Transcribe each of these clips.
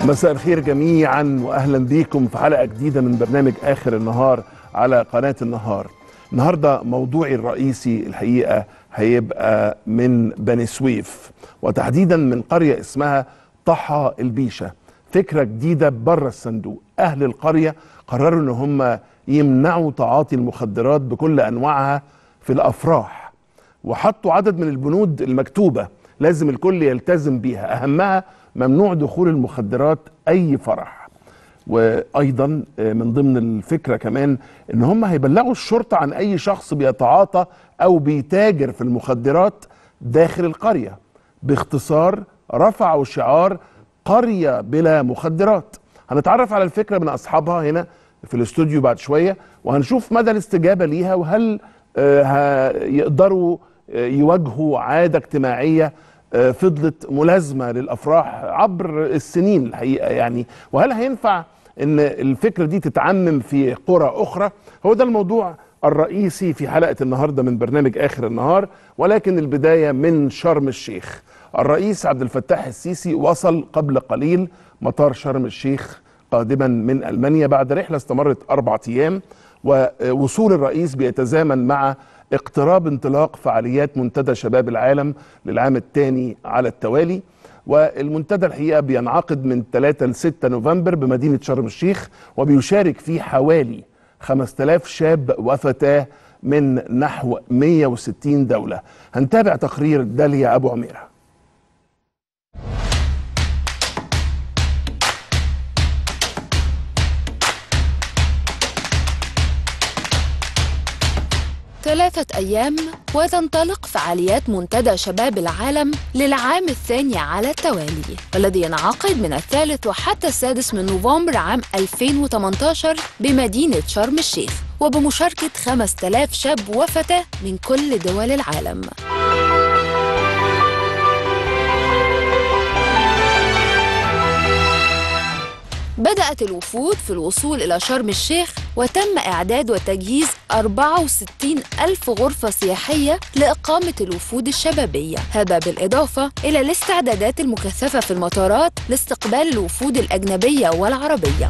مساء الخير جميعا واهلا بيكم في حلقه جديده من برنامج اخر النهار على قناه النهار. النهارده موضوعي الرئيسي الحقيقه هيبقى من بني سويف وتحديدا من قريه اسمها طحا البيشه. فكره جديده بره الصندوق، اهل القريه قرروا ان هم يمنعوا تعاطي المخدرات بكل انواعها في الافراح. وحطوا عدد من البنود المكتوبه لازم الكل يلتزم بيها، اهمها ممنوع دخول المخدرات اي فرح وايضا من ضمن الفكره كمان ان هم هيبلغوا الشرطه عن اي شخص بيتعاطى او بيتاجر في المخدرات داخل القريه باختصار رفعوا شعار قريه بلا مخدرات هنتعرف على الفكره من اصحابها هنا في الاستوديو بعد شويه وهنشوف مدى الاستجابه ليها وهل يقدروا يواجهوا عاده اجتماعيه فضلت ملازمه للافراح عبر السنين الحقيقه يعني وهل هينفع ان الفكره دي تتعمم في قرى اخرى هو ده الموضوع الرئيسي في حلقه النهارده من برنامج اخر النهار ولكن البدايه من شرم الشيخ الرئيس عبد الفتاح السيسي وصل قبل قليل مطار شرم الشيخ قادما من المانيا بعد رحله استمرت اربع ايام ووصول الرئيس بيتزامن مع اقتراب انطلاق فعاليات منتدى شباب العالم للعام الثاني على التوالي والمنتدى الحقيقه بينعقد من 3 ل 6 نوفمبر بمدينه شرم الشيخ وبيشارك فيه حوالي 5000 شاب وفتاه من نحو 160 دوله. هنتابع تقرير داليا ابو عميره. ثلاثة أيام وتنطلق فعاليات منتدى شباب العالم للعام الثاني على التوالي والذي ينعقد من الثالث وحتى السادس من نوفمبر عام 2018 بمدينة شرم الشيخ وبمشاركة 5000 شاب وفتاة من كل دول العالم بدأت الوفود في الوصول إلى شرم الشيخ وتم إعداد وتجهيز 64 ألف غرفة سياحية لإقامة الوفود الشبابية هذا بالإضافة إلى الاستعدادات المكثفة في المطارات لاستقبال الوفود الأجنبية والعربية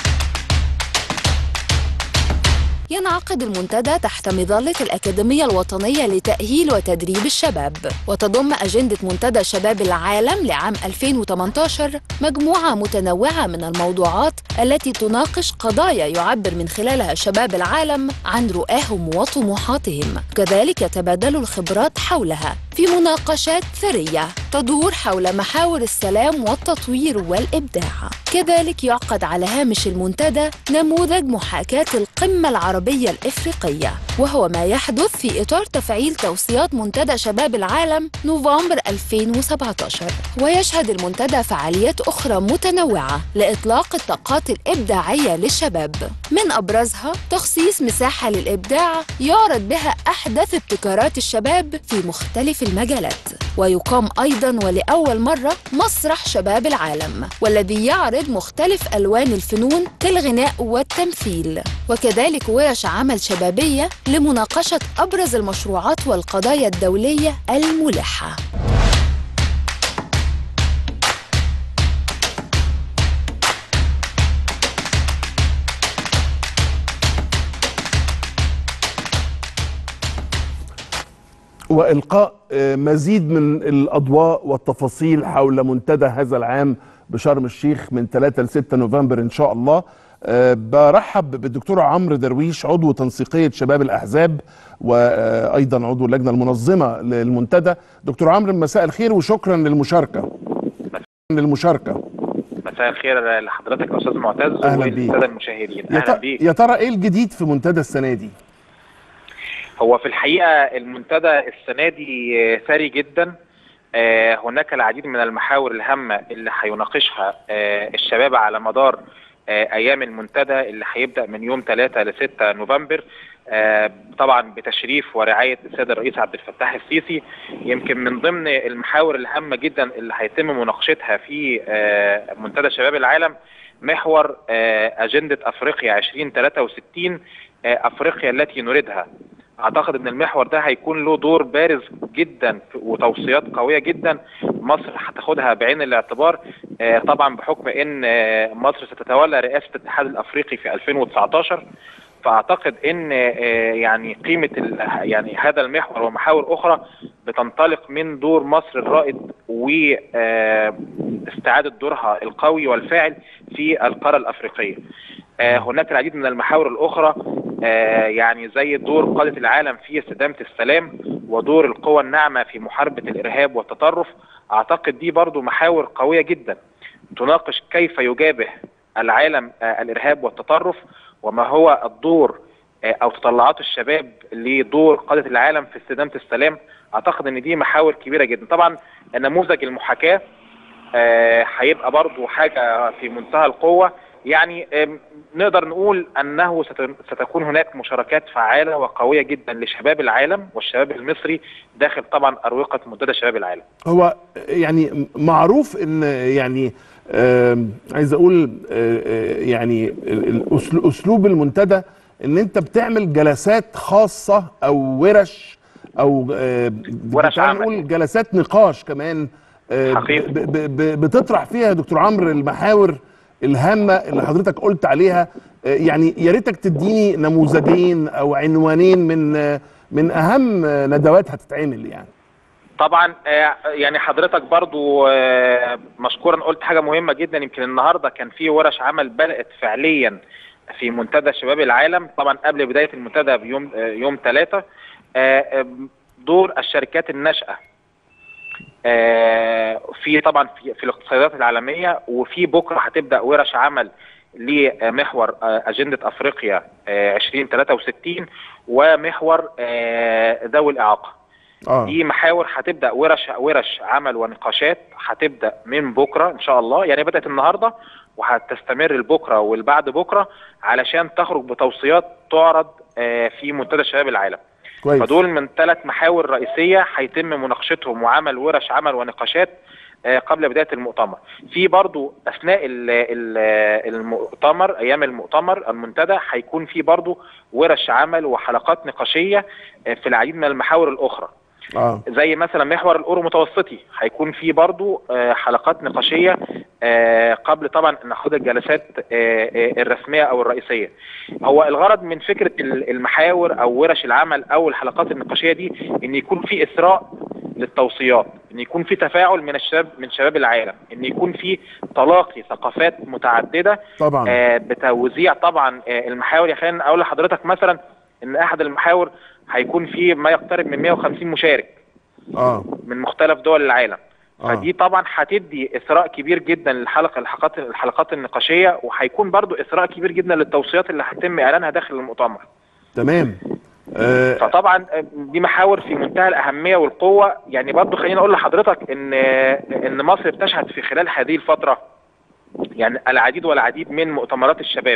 ينعقد المنتدى تحت مظلة الأكاديمية الوطنية لتأهيل وتدريب الشباب وتضم أجندة منتدى شباب العالم لعام 2018 مجموعة متنوعة من الموضوعات التي تناقش قضايا يعبر من خلالها شباب العالم عن رؤاهم وطموحاتهم كذلك يتبادلوا الخبرات حولها في مناقشات ثرية تدور حول محاور السلام والتطوير والإبداع كذلك يعقد على هامش المنتدى نموذج محاكاة القمة العربية الإفريقية وهو ما يحدث في إطار تفعيل توصيات منتدى شباب العالم نوفمبر 2017 ويشهد المنتدى فعاليات أخرى متنوعة لإطلاق الطاقات الإبداعية للشباب من أبرزها تخصيص مساحة للإبداع يعرض بها أحدث ابتكارات الشباب في مختلف المجالات ويقام أيضا ولأول مرة مسرح شباب العالم والذي يعرض مختلف ألوان الفنون كالغناء والتمثيل وكذلك ورش عمل شبابية لمناقشة أبرز المشروعات والقضايا الدولية الملحة والقاء مزيد من الاضواء والتفاصيل حول منتدى هذا العام بشرم الشيخ من 3 ل 6 نوفمبر ان شاء الله برحب بالدكتور عمرو درويش عضو تنسيقيه شباب الاحزاب وايضا عضو اللجنه المنظمه للمنتدى دكتور عمرو مساء الخير وشكرا للمشاركه للمشاركه مساء الخير لحضرتك يا استاذ معتز اهلا بيك والساده المشاهدين يا, اهلا ت... بيك يا ترى ايه الجديد في منتدى السنه دي هو في الحقيقه المنتدى السنه دي ثري جدا آه، هناك العديد من المحاور الهامه اللي هيناقشها آه، الشباب على مدار آه، ايام المنتدى اللي هيبدا من يوم 3 ل 6 نوفمبر آه، طبعا بتشريف ورعايه السيد الرئيس عبد الفتاح السيسي يمكن من ضمن المحاور الهامه جدا اللي هيتم مناقشتها في آه، منتدى شباب العالم محور آه، اجنده افريقيا 2063 آه، افريقيا التي نريدها اعتقد ان المحور ده هيكون له دور بارز جدا وتوصيات قويه جدا مصر هتاخدها بعين الاعتبار آه، طبعا بحكم ان آه، مصر ستتولى رئاسه الاتحاد الافريقي في 2019 فاعتقد ان آه، يعني قيمه ال- يعني هذا المحور ومحاور اخرى بتنطلق من دور مصر الرائد واستعاده دورها القوي والفاعل في القاره الافريقيه. آه، هناك العديد من المحاور الاخرى آه، يعني زي دور قاده العالم في استدامه السلام ودور القوى الناعمه في محاربه الارهاب والتطرف اعتقد دي برضو محاور قويه جدا تناقش كيف يجابه العالم آه، الارهاب والتطرف وما هو الدور آه، او تطلعات الشباب لدور قاده العالم في استدامه السلام اعتقد ان دي محاور كبيره جدا طبعا نموذج المحاكاه آه، هيبقى برضو حاجه في منتهى القوه يعني آم، نقدر نقول انه ست- ستكون هناك مشاركات فعاله وقويه جدا لشباب العالم والشباب المصري داخل طبعا اروقه منتدى شباب العالم هو يعني معروف ان يعني آم، عايز اقول آه، آه، يعني ال- الأسل- اسلوب المنتدى ان انت بتعمل جلسات خاصه او ورش او آه، ورش تعال عمل. نقول جلسات نقاش كمان آه، حقيقي. ب- ب- ب- بتطرح فيها يا دكتور عمرو المحاور الهامه اللي حضرتك قلت عليها آه، يعني يا ريتك تديني نموذجين او عنوانين من آه، من اهم آه، ندوات هتتعمل يعني طبعا آه، يعني حضرتك برضو آه، مشكورا قلت حاجه مهمه جدا يمكن النهارده كان في ورش عمل بدات فعليا في منتدى شباب العالم طبعا قبل بدايه المنتدى بيوم آه، يوم ثلاثة دور الشركات الناشئه آه، في طبعا في, في الاقتصاديات العالميه وفي بكره هتبدا ورش عمل لمحور آه، اجنده افريقيا آه، 2063 ومحور آه، ذوي الاعاقه اه دي محاور هتبدا ورش ورش عمل ونقاشات هتبدا من بكره ان شاء الله يعني بدات النهارده وهتستمر لبكره والبعد بكره علشان تخرج بتوصيات تعرض آه، في منتدى شباب العالم كويس فدول من ثلاث محاور رئيسيه هيتم مناقشتهم وعمل ورش عمل ونقاشات آه، قبل بدايه المؤتمر في برضو اثناء ال- ال- المؤتمر ايام المؤتمر المنتدى هيكون في برضو ورش عمل وحلقات نقاشيه آه، في العديد من المحاور الاخرى اه زي مثلا محور الاورو المتوسطي هيكون فيه برضو آه، حلقات نقاشيه آه، قبل طبعا ان ناخد الجلسات آه، آه، الرسميه او الرئيسيه هو الغرض من فكره ال- المحاور او ورش العمل او الحلقات النقاشيه دي ان يكون في اسراء للتوصيات ان يكون في تفاعل من الشباب من شباب العالم ان يكون في تلاقي ثقافات متعدده طبعا آه، بتوزيع طبعا آه، المحاور يا خلينا اقول لحضرتك مثلا ان احد المحاور هيكون فيه ما يقترب من 150 مشارك اه من مختلف دول العالم آه. فدي طبعا هتدي اثراء كبير جدا للحلقه الحلقات الحلقات النقاشيه وهيكون برضو اثراء كبير جدا للتوصيات اللي هيتم اعلانها داخل المؤتمر تمام آه فطبعا دي محاور في منتهى الاهميه والقوه يعني برضو خليني اقول لحضرتك ان ان مصر بتشهد في خلال هذه الفتره يعني العديد والعديد من مؤتمرات الشباب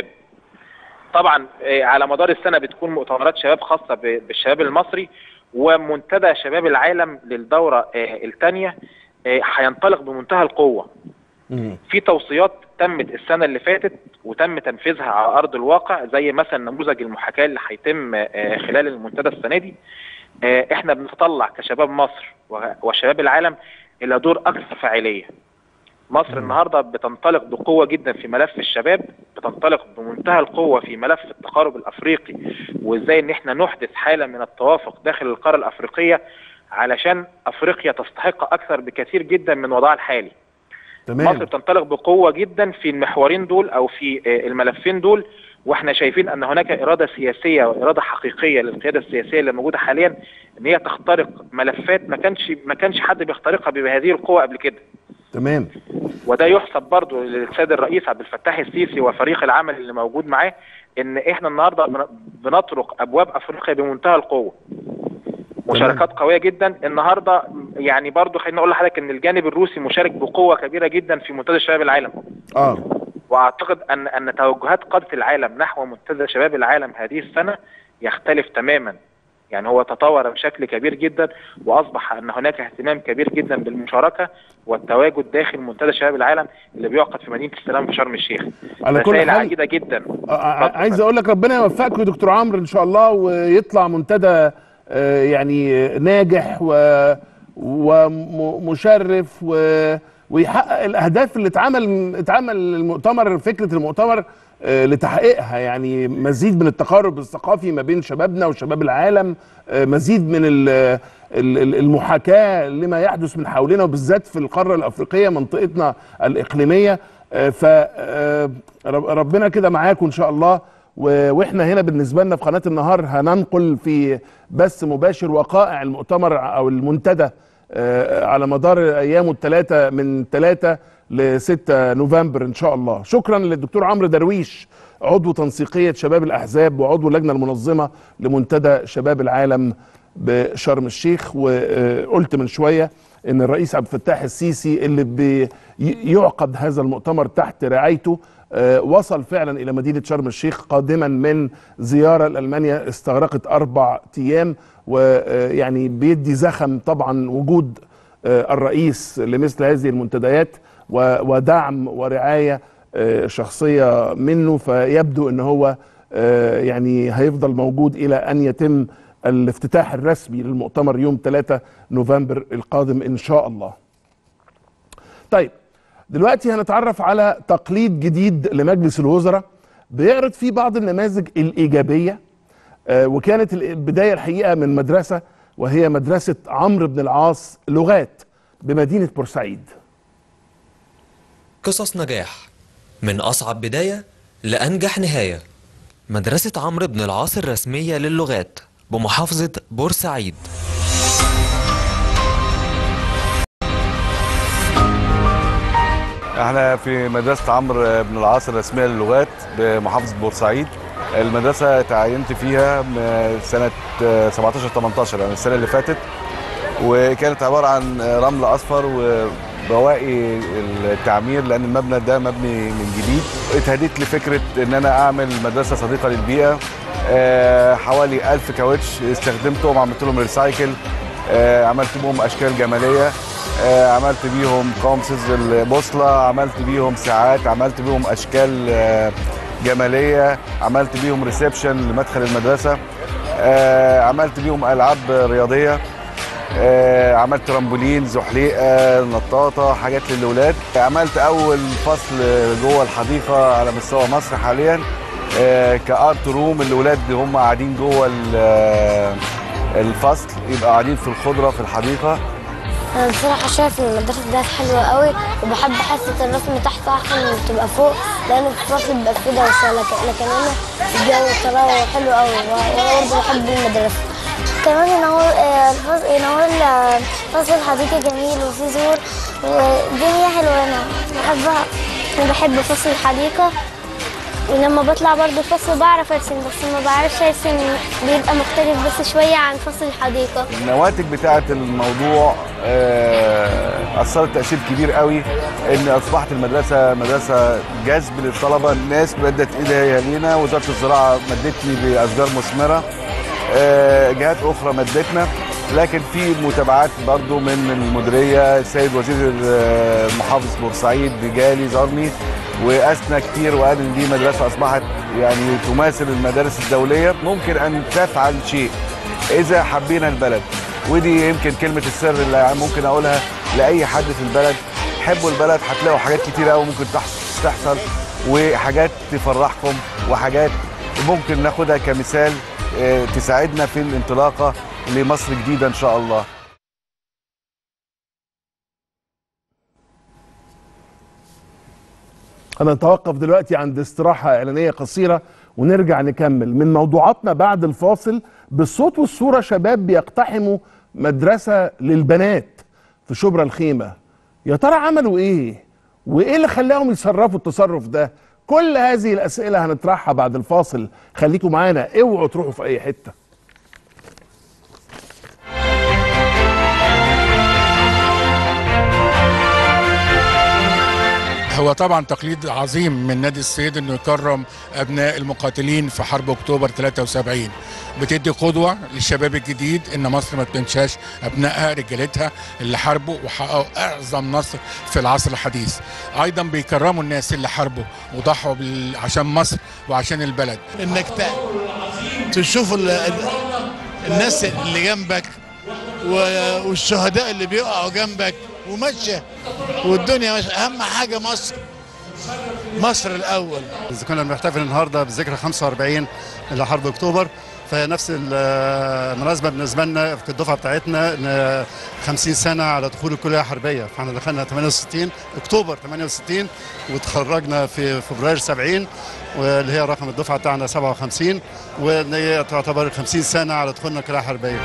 طبعا آه، على مدار السنه بتكون مؤتمرات شباب خاصه ب- بالشباب المصري ومنتدى شباب العالم للدوره الثانيه هينطلق بمنتهى القوه مم. في توصيات تمت السنه اللي فاتت وتم تنفيذها على ارض الواقع زي مثلا نموذج المحاكاه اللي هيتم آه، خلال المنتدى السنه دي آه، احنا بنتطلع كشباب مصر وه- وشباب العالم الى دور اكثر فاعليه مصر النهارده بتنطلق بقوه جدا في ملف الشباب بتنطلق بمنتهى القوه في ملف التقارب الافريقي وازاي ان احنا نحدث حاله من التوافق داخل القاره الافريقيه علشان افريقيا تستحق اكثر بكثير جدا من وضعها الحالي مصر تمام بتنطلق بقوه جدا في المحورين دول او في آه، الملفين دول واحنا شايفين ان هناك اراده سياسيه واراده حقيقيه للقياده السياسيه اللي موجوده حاليا ان هي تخترق ملفات ما كانش ما كانش حد بيخترقها بهذه القوه قبل كده تمام وده يحسب برضه للسيد الرئيس عبد الفتاح السيسي وفريق العمل اللي موجود معاه ان احنا النهارده بن- بنطرق ابواب افريقيا بمنتهى القوه مشاركات قويه جدا النهارده يعني برضه خليني اقول لحضرتك ان الجانب الروسي مشارك بقوه كبيره جدا في منتدى شباب العالم اه واعتقد ان ان توجهات قاده العالم نحو منتدى شباب العالم هذه السنه يختلف تماما يعني هو تطور بشكل كبير جدا واصبح ان هناك اهتمام كبير جدا بالمشاركه والتواجد داخل منتدى شباب العالم اللي بيعقد في مدينه السلام في شرم الشيخ على كل رسائل حال- عديده جدا آه، آه، عايز اقول لك ربنا يوفقكم يا دكتور عمرو ان شاء الله ويطلع منتدى آه، يعني ناجح و ومشرف و ويحقق الاهداف اللي اتعمل اتعمل المؤتمر فكره المؤتمر آه، لتحقيقها يعني مزيد من التقارب الثقافي ما بين شبابنا وشباب العالم آه، مزيد من ال- ال- ال- المحاكاه لما يحدث من حولنا وبالذات في القاره الافريقيه منطقتنا الاقليميه فربنا كده معاكم ان شاء الله و- واحنا هنا بالنسبه لنا في قناه النهار هننقل في بث مباشر وقائع المؤتمر او المنتدى آه، على مدار ايامه الثلاثه من 3 ل 6 نوفمبر ان شاء الله شكرا للدكتور عمرو درويش عضو تنسيقيه شباب الاحزاب وعضو اللجنه المنظمه لمنتدى شباب العالم بشرم الشيخ وقلت من شويه ان الرئيس عبد الفتاح السيسي اللي بيعقد هذا المؤتمر تحت رعايته آه، وصل فعلا الى مدينه شرم الشيخ قادما من زياره لالمانيا استغرقت اربع ايام ويعني بيدي زخم طبعا وجود آه، الرئيس لمثل هذه المنتديات و- ودعم ورعايه آه، شخصيه منه فيبدو ان هو آه، يعني هيفضل موجود الى ان يتم الافتتاح الرسمي للمؤتمر يوم 3 نوفمبر القادم ان شاء الله. طيب دلوقتي هنتعرف على تقليد جديد لمجلس الوزراء بيعرض فيه بعض النماذج الايجابيه آه، وكانت البدايه الحقيقه من مدرسه وهي مدرسه عمرو بن العاص لغات بمدينه بورسعيد. قصص نجاح من أصعب بداية لأنجح نهاية مدرسة عمرو بن العاص الرسمية للغات بمحافظة بورسعيد احنا في مدرسة عمرو بن العاص الرسمية للغات بمحافظة بورسعيد المدرسة تعينت فيها م- سنة 17 18 يعني السنة اللي فاتت وكانت عبارة عن رمل أصفر وبواقي التعمير لأن المبنى ده مبني من جديد اتهديت لفكرة إن أنا أعمل مدرسة صديقة للبيئة آه، حوالي 1000 كاوتش استخدمتهم عملت لهم ريسايكل آه، عملت بهم أشكال جمالية آه، عملت بيهم قوامسز البوصلة عملت بيهم ساعات عملت بيهم أشكال آه، جمالية عملت بيهم ريسبشن لمدخل المدرسة آه، عملت بيهم ألعاب رياضية آه، عملت ترامبولين زحليقه نطاطه حاجات للاولاد عملت اول فصل جوه الحديقه على مستوى مصر حاليا آه، كارت روم الاولاد هم قاعدين جوه ال- آه، الفصل يبقى قاعدين في الخضره في الحديقه انا بصراحه شايف ان المدرسه دي حلوه قوي وبحب حصه الرسم تحت احسن من تبقى فوق لان في الفصل بيبقى فيه دوشه لكن لكن هنا الجو ترى حلو قوي وانا برضه بحب المدرسه كمان ينور آه، الفصل ينور ال- فصل الحديقه جميل وفيه زهور والدنيا حلوه هنا بحبها انا بحب فصل الحديقه ولما بطلع برضه الفصل بعرف ارسم بس ما بعرفش ارسم بيبقى مختلف بس شويه عن فصل الحديقه النواتج بتاعه الموضوع آه، اثرت تاثير كبير قوي ان اصبحت المدرسه مدرسه جذب للطلبه الناس مدت ايديها لينا وزاره الزراعه مدتني باشجار مثمره آه، جهات اخرى مدتنا لكن في متابعات برضو من المديريه السيد وزير آه، محافظ بورسعيد جالي زارني واثنى كتير وقال ان دي مدرسه اصبحت يعني تماثل المدارس الدوليه ممكن ان تفعل شيء اذا حبينا البلد ودي يمكن كلمه السر اللي ممكن اقولها لاي حد في البلد حبوا البلد هتلاقوا حاجات كتير قوي ممكن تحص- تحصل وحاجات تفرحكم وحاجات ممكن ناخدها كمثال آه، تساعدنا في الانطلاقه لمصر جديده ان شاء الله هنتوقف دلوقتي عند استراحة إعلانية قصيرة ونرجع نكمل من موضوعاتنا بعد الفاصل بالصوت والصورة شباب بيقتحموا مدرسة للبنات في شبرا الخيمة يا ترى عملوا إيه؟ وإيه اللي خلاهم يتصرفوا التصرف ده؟ كل هذه الأسئلة هنطرحها بعد الفاصل خليكم معانا اوعوا تروحوا في أي حتة هو طبعا تقليد عظيم من نادي الصيد انه يكرم ابناء المقاتلين في حرب اكتوبر 73 بتدي قدوه للشباب الجديد ان مصر ما تنساش ابنائها رجالتها اللي حاربوا وحققوا اعظم نصر في العصر الحديث ايضا بيكرموا الناس اللي حاربوا وضحوا بال... عشان مصر وعشان البلد انك تشوف ال... ال... الناس اللي جنبك و- والشهداء اللي بيقعوا جنبك وماشيه والدنيا ماشيه اهم حاجه مصر مصر الاول إذا كنا بنحتفل النهارده بذكرى 45 لحرب اكتوبر فهي نفس المناسبه بالنسبه لنا في الدفعه بتاعتنا إن 50 سنه على دخول الكليه الحربيه فاحنا دخلنا 68 اكتوبر 68 وتخرجنا في فبراير 70 واللي هي رقم الدفعه بتاعنا 57 وان هي تعتبر 50 سنه على دخولنا الكليه الحربيه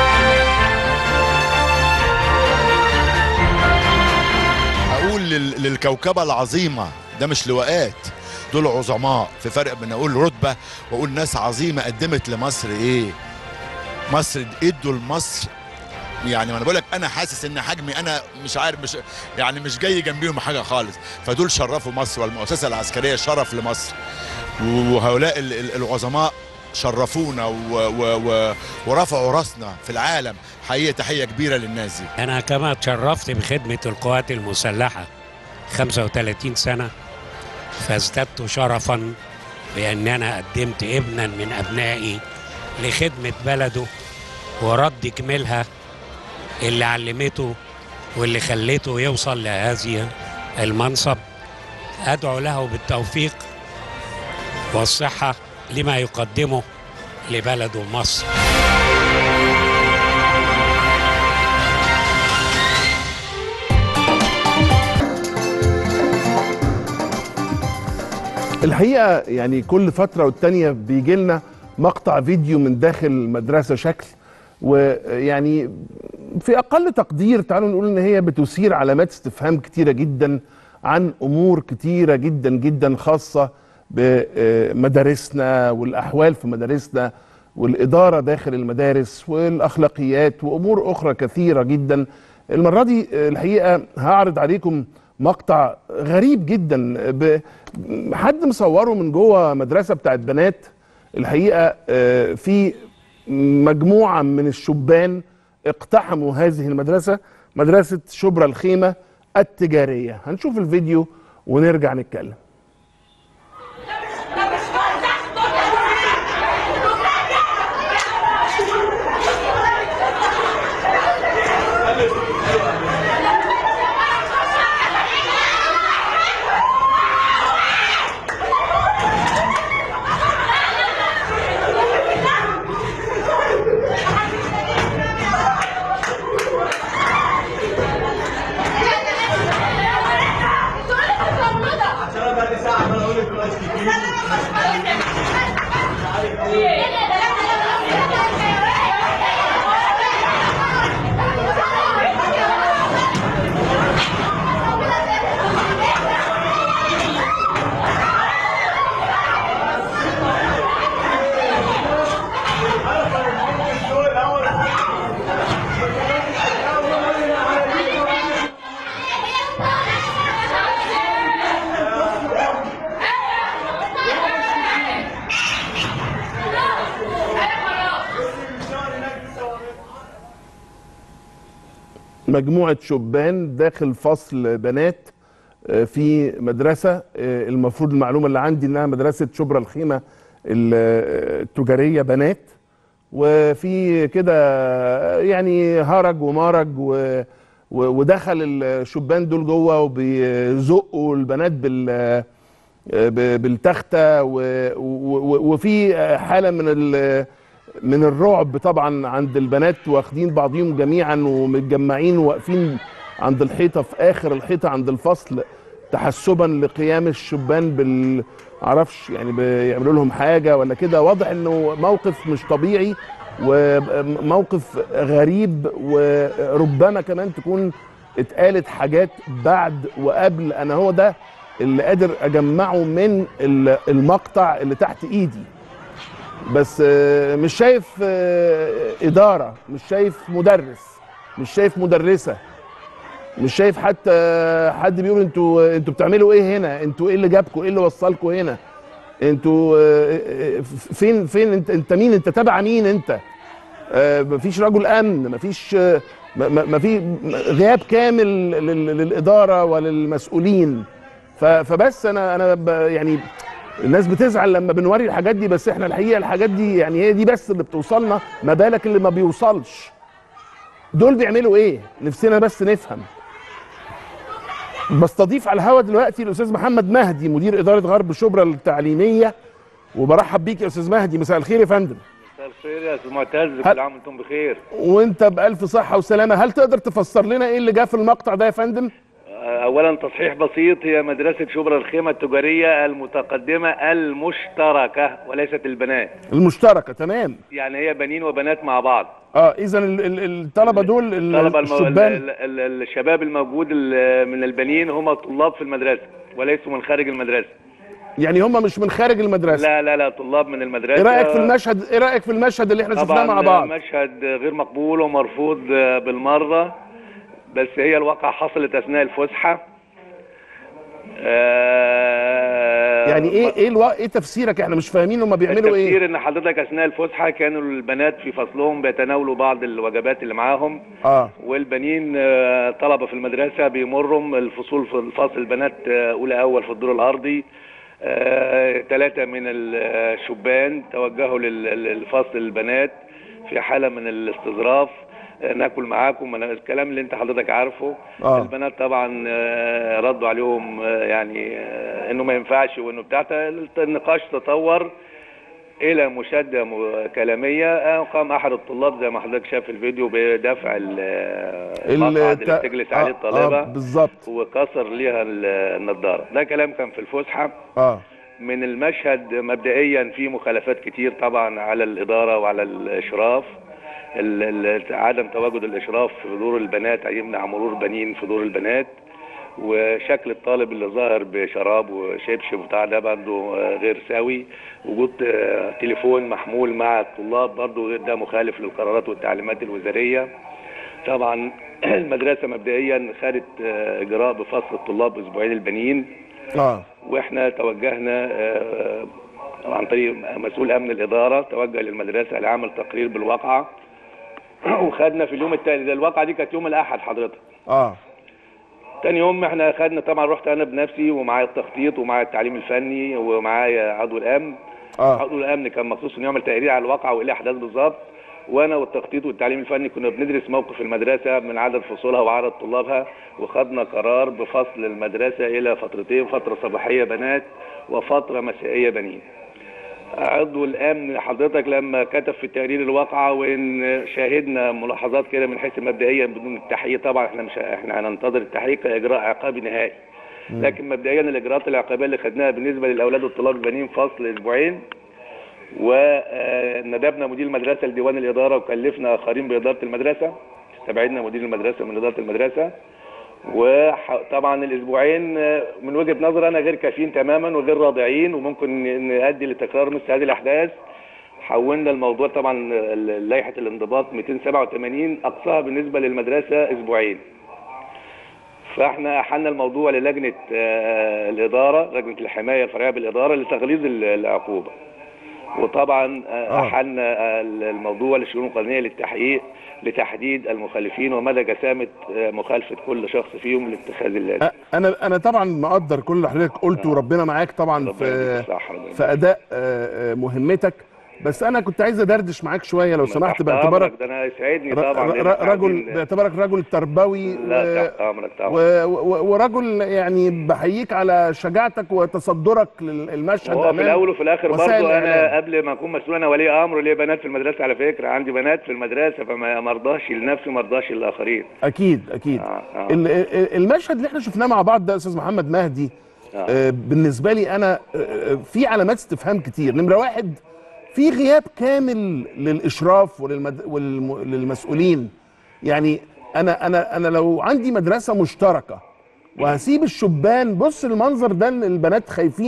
اقول لل- للكوكبه العظيمه ده مش لواءات دول عظماء في فرق بين اقول رتبه واقول ناس عظيمه قدمت لمصر ايه مصر ادوا لمصر يعني ما انا بقول لك انا حاسس ان حجمي انا مش عارف مش يعني مش جاي جنبيهم حاجه خالص فدول شرفوا مصر والمؤسسه العسكريه شرف لمصر وهؤلاء ال- ال- العظماء شرفونا و و و ورفعوا راسنا في العالم حقيقه تحيه كبيره للناس دي أنا كما اتشرفت بخدمة القوات المسلحة 35 سنة فازددت شرفا بأن أنا قدمت ابنا من أبنائي لخدمة بلده ورد جميلها اللي علمته واللي خليته يوصل لهذه المنصب أدعو له بالتوفيق والصحة لما يقدمه لبلده مصر الحقيقه يعني كل فتره والتانيه بيجي لنا مقطع فيديو من داخل المدرسه شكل ويعني في اقل تقدير تعالوا نقول ان هي بتثير علامات استفهام كتيره جدا عن امور كتيره جدا جدا خاصه بمدارسنا والاحوال في مدارسنا والاداره داخل المدارس والاخلاقيات وامور اخرى كثيره جدا المره دي الحقيقه هعرض عليكم مقطع غريب جدا ب- حد مصوره من جوه مدرسه بتاعت بنات الحقيقه آه، في مجموعه من الشبان اقتحموا هذه المدرسه مدرسه شبرا الخيمه التجاريه هنشوف الفيديو ونرجع نتكلم مجموعة شبان داخل فصل بنات آه، في مدرسة آه، المفروض المعلومة اللي عندي انها مدرسة شبرا الخيمة ال- آه، التجارية بنات وفي كده آه، يعني هرج ومرج و و- ودخل الشبان دول جوه وبيزقوا البنات بال آه، ب- بالتخته و- و- وفي حاله من ال- من الرعب طبعا عند البنات واخدين بعضهم جميعا ومتجمعين وواقفين عند الحيطه في اخر الحيطه عند الفصل تحسبا لقيام الشبان بال معرفش يعني بيعملوا لهم حاجه ولا كده واضح انه موقف مش طبيعي وموقف غريب وربما كمان تكون اتقالت حاجات بعد وقبل انا هو ده اللي قادر اجمعه من ال- المقطع اللي تحت ايدي بس آه، مش شايف آه، اداره مش شايف مدرس مش شايف مدرسه مش شايف حتى حد بيقول انتوا انتوا بتعملوا ايه هنا انتوا ايه اللي جابكم ايه اللي وصلكم هنا انتوا آه، آه، فين فين انت انت مين انت تبع مين انت آه، مفيش رجل امن مفيش آه، م- م- مفي غياب كامل لل- للاداره وللمسؤولين ف- فبس انا انا ب- يعني الناس بتزعل لما بنوري الحاجات دي بس احنا الحقيقه الحاجات دي يعني هي دي بس اللي بتوصلنا ما بالك اللي ما بيوصلش دول بيعملوا ايه نفسنا بس نفهم بستضيف على الهوا دلوقتي الاستاذ محمد مهدي مدير اداره غرب شبرا التعليميه وبرحب بيك يا استاذ مهدي مساء الخير يا فندم مساء الخير يا استاذ معتز هل- كل عام وانتم بخير وانت بالف صحه وسلامه هل تقدر تفسر لنا ايه اللي جه في المقطع ده يا فندم اولا تصحيح بسيط هي مدرسه شبرا الخيمه التجاريه المتقدمه المشتركه وليست البنات المشتركه تمام يعني هي بنين وبنات مع بعض اه اذا ال- ال- الطلبه دول ال- الطلبه المو... ال... الشبان ال... ال... الشباب الموجود ال- من البنين هم طلاب في المدرسه وليسوا من خارج المدرسه يعني هم مش من خارج المدرسه لا لا لا طلاب من المدرسه ايه رايك في المشهد ايه رايك في المشهد اللي احنا شفناه طبعا مع بعض مشهد غير مقبول ومرفوض بالمره بس هي الواقع حصلت اثناء الفسحه آه، يعني ايه ايه الو... ايه تفسيرك احنا مش فاهمين هم بيعملوا ايه التفسير ان حضرتك اثناء الفسحه كانوا البنات في فصلهم بيتناولوا بعض الوجبات اللي معاهم اه والبنين آه، طلبه في المدرسه بيمرهم الفصول في الفصل البنات آه، اولى اول في الدور الارضي ثلاثه من الشبان توجهوا لل- للفصل البنات في حاله من الاستظراف آه، ناكل معاكم من الكلام اللي انت حضرتك عارفه آه. البنات طبعا آه، ردوا عليهم آه، يعني آه، انه ما ينفعش وانه بتاع النقاش تطور الى مشاده م- كلاميه آه، قام احد الطلاب زي ما حضرتك شاف في الفيديو بدفع ال- المقعد اللي الت- بتجلس عليه آه، الطالبه آه بالظبط وكسر ليها ال- النضاره ده كلام كان في الفسحه اه من المشهد مبدئيا في مخالفات كتير طبعا على الاداره وعلى الاشراف ال- ال- عدم تواجد الاشراف في دور البنات يمنع مرور بنين في دور البنات وشكل الطالب اللي ظاهر بشراب وشبشب وبتاع ده برضه آه، غير سوي وجود آه، تليفون محمول مع الطلاب برضه غير ده مخالف للقرارات والتعليمات الوزاريه طبعا المدرسه مبدئيا خدت آه، اجراء بفصل الطلاب اسبوعين البنين اه واحنا توجهنا آه، عن طريق مسؤول امن الاداره توجه للمدرسه لعمل تقرير بالواقعه وخدنا في اليوم التالي ده الواقعه دي كانت يوم الاحد حضرتك اه تاني يوم احنا خدنا طبعا رحت انا بنفسي ومعايا التخطيط ومعايا التعليم الفني ومعايا عضو الامن اه عضو الامن كان مخصوص انه يعمل تقرير على الواقعه وايه الاحداث بالظبط وانا والتخطيط والتعليم الفني كنا بندرس موقف المدرسه من عدد فصولها وعدد طلابها وخدنا قرار بفصل المدرسه الى فترتين فتره صباحيه بنات وفتره مسائيه بنين عضو الامن حضرتك لما كتب في التقرير الواقعه وان شاهدنا ملاحظات كده من حيث مبدئيا بدون التحقيق طبعا احنا مش احنا هننتظر التحقيق كاجراء عقابي نهائي لكن مبدئيا الاجراءات العقابيه اللي خدناها بالنسبه للاولاد والطلاب البنين فصل اسبوعين وندبنا مدير المدرسه لديوان الاداره وكلفنا اخرين باداره المدرسه استبعدنا مدير المدرسه من اداره المدرسه وطبعا الاسبوعين آه، من وجهه نظري انا غير كافيين تماما وغير رادعين وممكن ن- نؤدي لتكرار مثل هذه الاحداث حولنا الموضوع طبعا ال- لائحه الانضباط 287 اقصاها بالنسبه للمدرسه اسبوعين فاحنا احلنا الموضوع للجنه آه، الاداره لجنه الحمايه الفرعيه بالاداره لتغليظ ال- العقوبه وطبعا آه، آه. احلنا آه، الموضوع للشؤون القانونيه للتحقيق لتحديد المخالفين ومدى جسامه آه، مخالفه كل شخص فيهم لاتخاذ اللازم انا انا طبعا مقدر كل اللي حضرتك قلته وربنا معاك طبعا ربنا في يديك الصحة، ربنا في اداء آه، آه، مهمتك بس انا كنت عايز ادردش معاك شويه لو سمحت تحت باعتبارك أمرك، ده انا يسعدني ر- طبعا ر- لأن ر- رجل عايزين- باعتبارك رجل تربوي لا تحت امرك طبعا و... و... ورجل يعني بحييك على شجاعتك وتصدرك للمشهد هو في أمام الاول وفي الاخر وسائل برضه انا الإعلام. قبل ما اكون مسؤول انا ولي امر ليا بنات في المدرسه على فكره عندي بنات في المدرسه فما مرضاش لنفسي مرضاش للاخرين اكيد اكيد آه. ال- ال- المشهد اللي احنا شفناه مع بعض ده يا استاذ محمد مهدي آه. آه، بالنسبه لي انا آه، آه، في علامات استفهام كتير نمره واحد في غياب كامل للاشراف وللمد... والم... للمسؤولين يعني انا انا انا لو عندي مدرسه مشتركه وهسيب الشبان بص المنظر ده إن البنات خايفين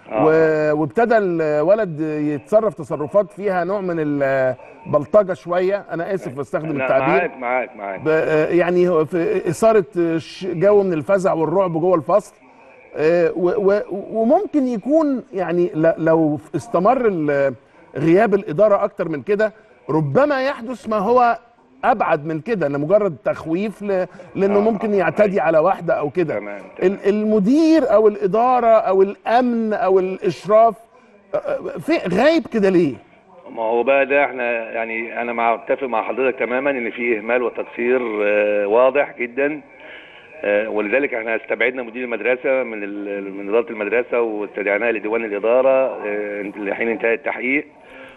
و- وابتدى الولد يتصرف تصرفات فيها نوع من البلطجه شويه انا اسف بستخدم لا، التعبير معاك معاك معاك ب- يعني هو في اثاره ش- جو من الفزع والرعب جوه الفصل آه، و- و- وممكن يكون يعني ل- لو استمر ال- غياب الاداره اكتر من كده ربما يحدث ما هو ابعد من كده لمجرد تخويف ل- لانه ممكن يعتدي على واحده او كده ال- المدير او الاداره او الامن او الاشراف آه، آه، في غايب كده ليه ما هو بقى ده احنا يعني انا مع اتفق مع حضرتك تماما ان في اهمال وتقصير آه، واضح جدا آه، ولذلك احنا استبعدنا مدير المدرسه من ال- من اداره المدرسه واستدعناه لديوان الاداره آه، لحين انتهاء التحقيق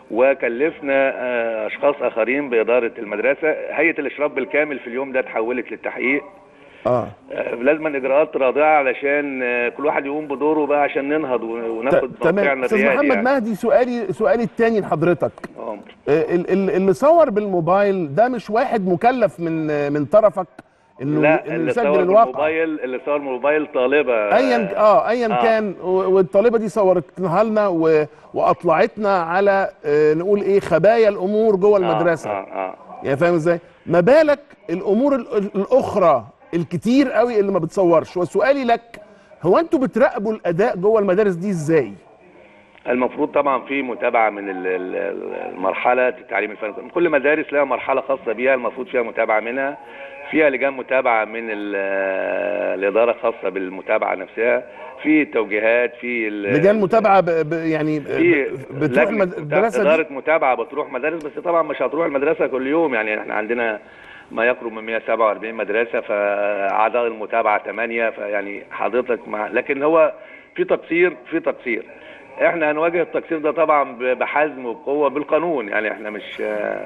وكلفنا آه، اشخاص اخرين باداره المدرسه هيئه الاشراف بالكامل في اليوم ده تحولت للتحقيق اه آه، لازم اجراءات رادعه علشان آه، كل واحد يقوم بدوره بقى عشان ننهض وناخد تمام موقعنا استاذ الريادي محمد يعني. مهدي سؤالي سؤالي الثاني لحضرتك آه. ال- ال- اللي صور بالموبايل ده مش واحد مكلف من من طرفك انه لا انه اللي يسجل صور الواقع بالموبايل اللي صور موبايل طالبه ايا اه ايا آه. كان و- والطالبه دي صورتها لنا و- واطلعتنا على آه، نقول ايه خبايا الامور جوه المدرسه اه اه يعني فاهم ازاي ما بالك الامور ال- ال- الاخرى الكتير قوي اللي ما بتصورش وسؤالي لك هو انتوا بتراقبوا الاداء جوه المدارس دي ازاي المفروض طبعا في متابعه من ال- ال- المرحله التعليم الفني كل مدارس لها مرحله خاصه بيها المفروض فيها متابعه منها فيها لجان متابعه من ال- الاداره الخاصه بالمتابعه نفسها في توجيهات في ال- لجان متابعه ب... ب... يعني ب... في بتروح لجنة المد- المدرسه اداره دي متابعه بتروح مدارس بس طبعا مش هتروح المدرسه كل يوم يعني احنا عندنا ما يقرب من 147 مدرسه فاعضاء المتابعه 8 فيعني حضرتك مع لكن هو في تقصير في تقصير احنا هنواجه التقصير ده طبعا ب- بحزم وبقوه بالقانون يعني احنا مش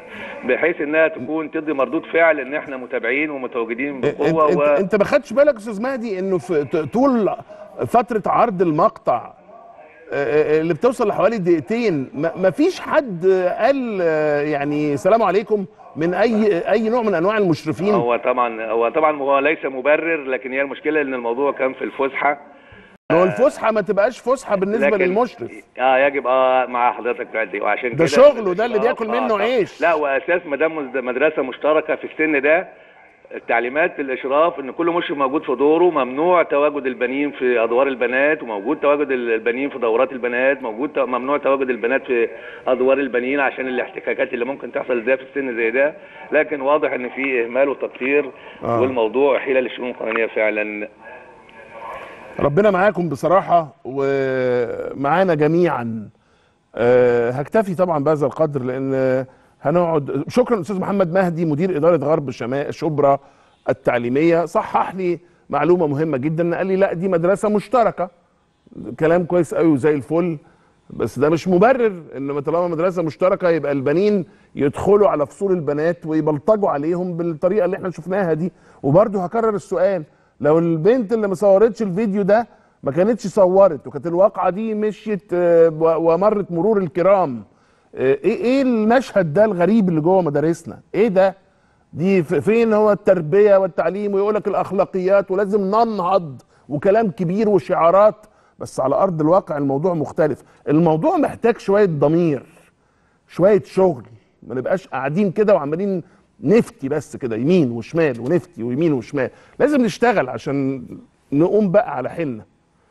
بحيث انها تكون تدي مردود فعل ان احنا متابعين ومتواجدين بقوه انت, و... انت, انت ما خدتش بالك يا استاذ مهدي انه في ط- طول فتره عرض المقطع آه، آه، اللي بتوصل لحوالي دقيقتين ما ما فيش حد قال آه، يعني سلام عليكم من اي اي نوع من انواع المشرفين هو طبعا هو طبعا هو ليس مبرر لكن هي المشكله ان الموضوع كان في الفسحه هو الفسحه ما تبقاش فسحه بالنسبه لكن- للمشرف اه يجب اه مع حضرتك فعلا وعشان ده كده شغله ده اللي الإشراف- بياكل منه طبعاً. عيش. لا واساس ما دام مز- مدرسه مشتركه في السن ده التعليمات الاشراف ان كل مشرف موجود في دوره ممنوع تواجد البنين في ادوار البنات وموجود تواجد البنين في دورات البنات موجود ت- ممنوع تواجد البنات في ادوار البنين عشان الاحتكاكات اللي ممكن تحصل زي في السن زي ده لكن واضح ان في اهمال وتقصير آه. والموضوع حيله للشؤون القانونيه فعلا ربنا معاكم بصراحة ومعانا جميعا أه هكتفي طبعا بهذا القدر لأن هنقعد شكرا أستاذ محمد مهدي مدير إدارة غرب شمال شبرا التعليمية صحح لي معلومة مهمة جدا قال لي لا دي مدرسة مشتركة كلام كويس قوي وزي الفل بس ده مش مبرر ان طالما مدرسه مشتركه يبقى البنين يدخلوا على فصول البنات ويبلطجوا عليهم بالطريقه اللي احنا شفناها دي وبرضه هكرر السؤال لو البنت اللي ما صورتش الفيديو ده ما كانتش صورت وكانت الواقعه دي مشيت آه، و- ومرت مرور الكرام آه، ايه ايه المشهد ده الغريب اللي جوه مدارسنا ايه ده دي ف- فين هو التربيه والتعليم ويقول لك الاخلاقيات ولازم ننهض وكلام كبير وشعارات بس على ارض الواقع الموضوع مختلف الموضوع محتاج شويه ضمير شويه شغل ما نبقاش قاعدين كده وعمالين نفتي بس كده يمين وشمال ونفتي ويمين وشمال لازم نشتغل عشان نقوم بقى على حيلنا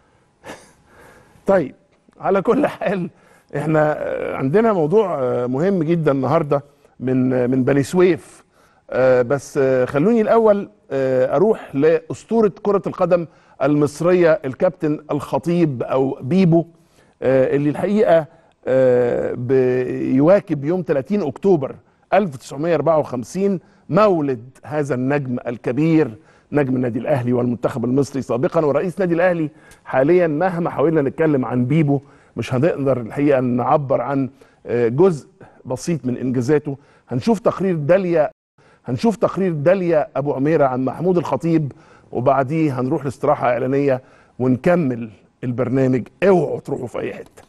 طيب على كل حال احنا آه، عندنا موضوع آه، مهم جدا النهارده من آه، من بني سويف آه، بس آه، خلوني الاول آه، اروح لاسطوره كره القدم المصريه الكابتن الخطيب او بيبو آه، اللي الحقيقه آه، بيواكب يوم 30 اكتوبر 1954 مولد هذا النجم الكبير نجم النادي الاهلي والمنتخب المصري سابقا ورئيس نادي الاهلي حاليا مهما حاولنا نتكلم عن بيبو مش هنقدر الحقيقه نعبر عن آه، جزء بسيط من انجازاته هنشوف تقرير داليا هنشوف تقرير داليا ابو عميره عن محمود الخطيب وبعديه هنروح لاستراحه اعلانيه ونكمل البرنامج اوعوا تروحوا في اي حته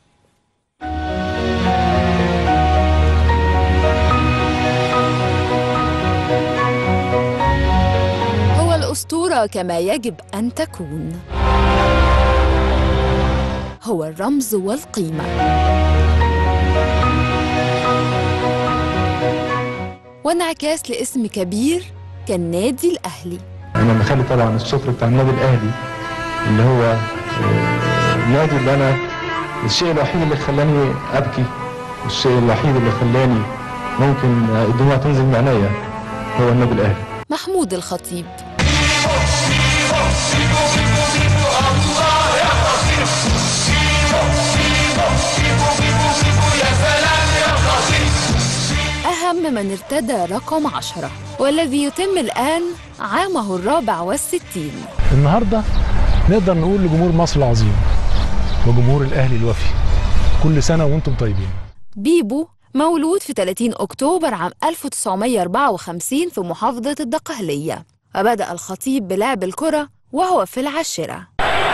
هو الأسطورة كما يجب أن تكون هو الرمز والقيمة وانعكاس لاسم كبير كالنادي الأهلي انا مخلي طبعا الشكر بتاع النادي الاهلي اللي هو آه، النادي اللي انا الشيء الوحيد اللي خلاني ابكي الشيء الوحيد اللي خلاني ممكن آه، الدموع تنزل من عينيا هو النادي الاهلي محمود الخطيب أهم من ارتدى رقم عشرة والذي يتم الآن عامه الرابع والستين النهارده نقدر نقول لجمهور مصر العظيم وجمهور الاهلي الوفي كل سنه وانتم طيبين بيبو مولود في 30 أكتوبر عام 1954 في محافظة الدقهلية وبدأ الخطيب بلعب الكرة وهو في العاشرة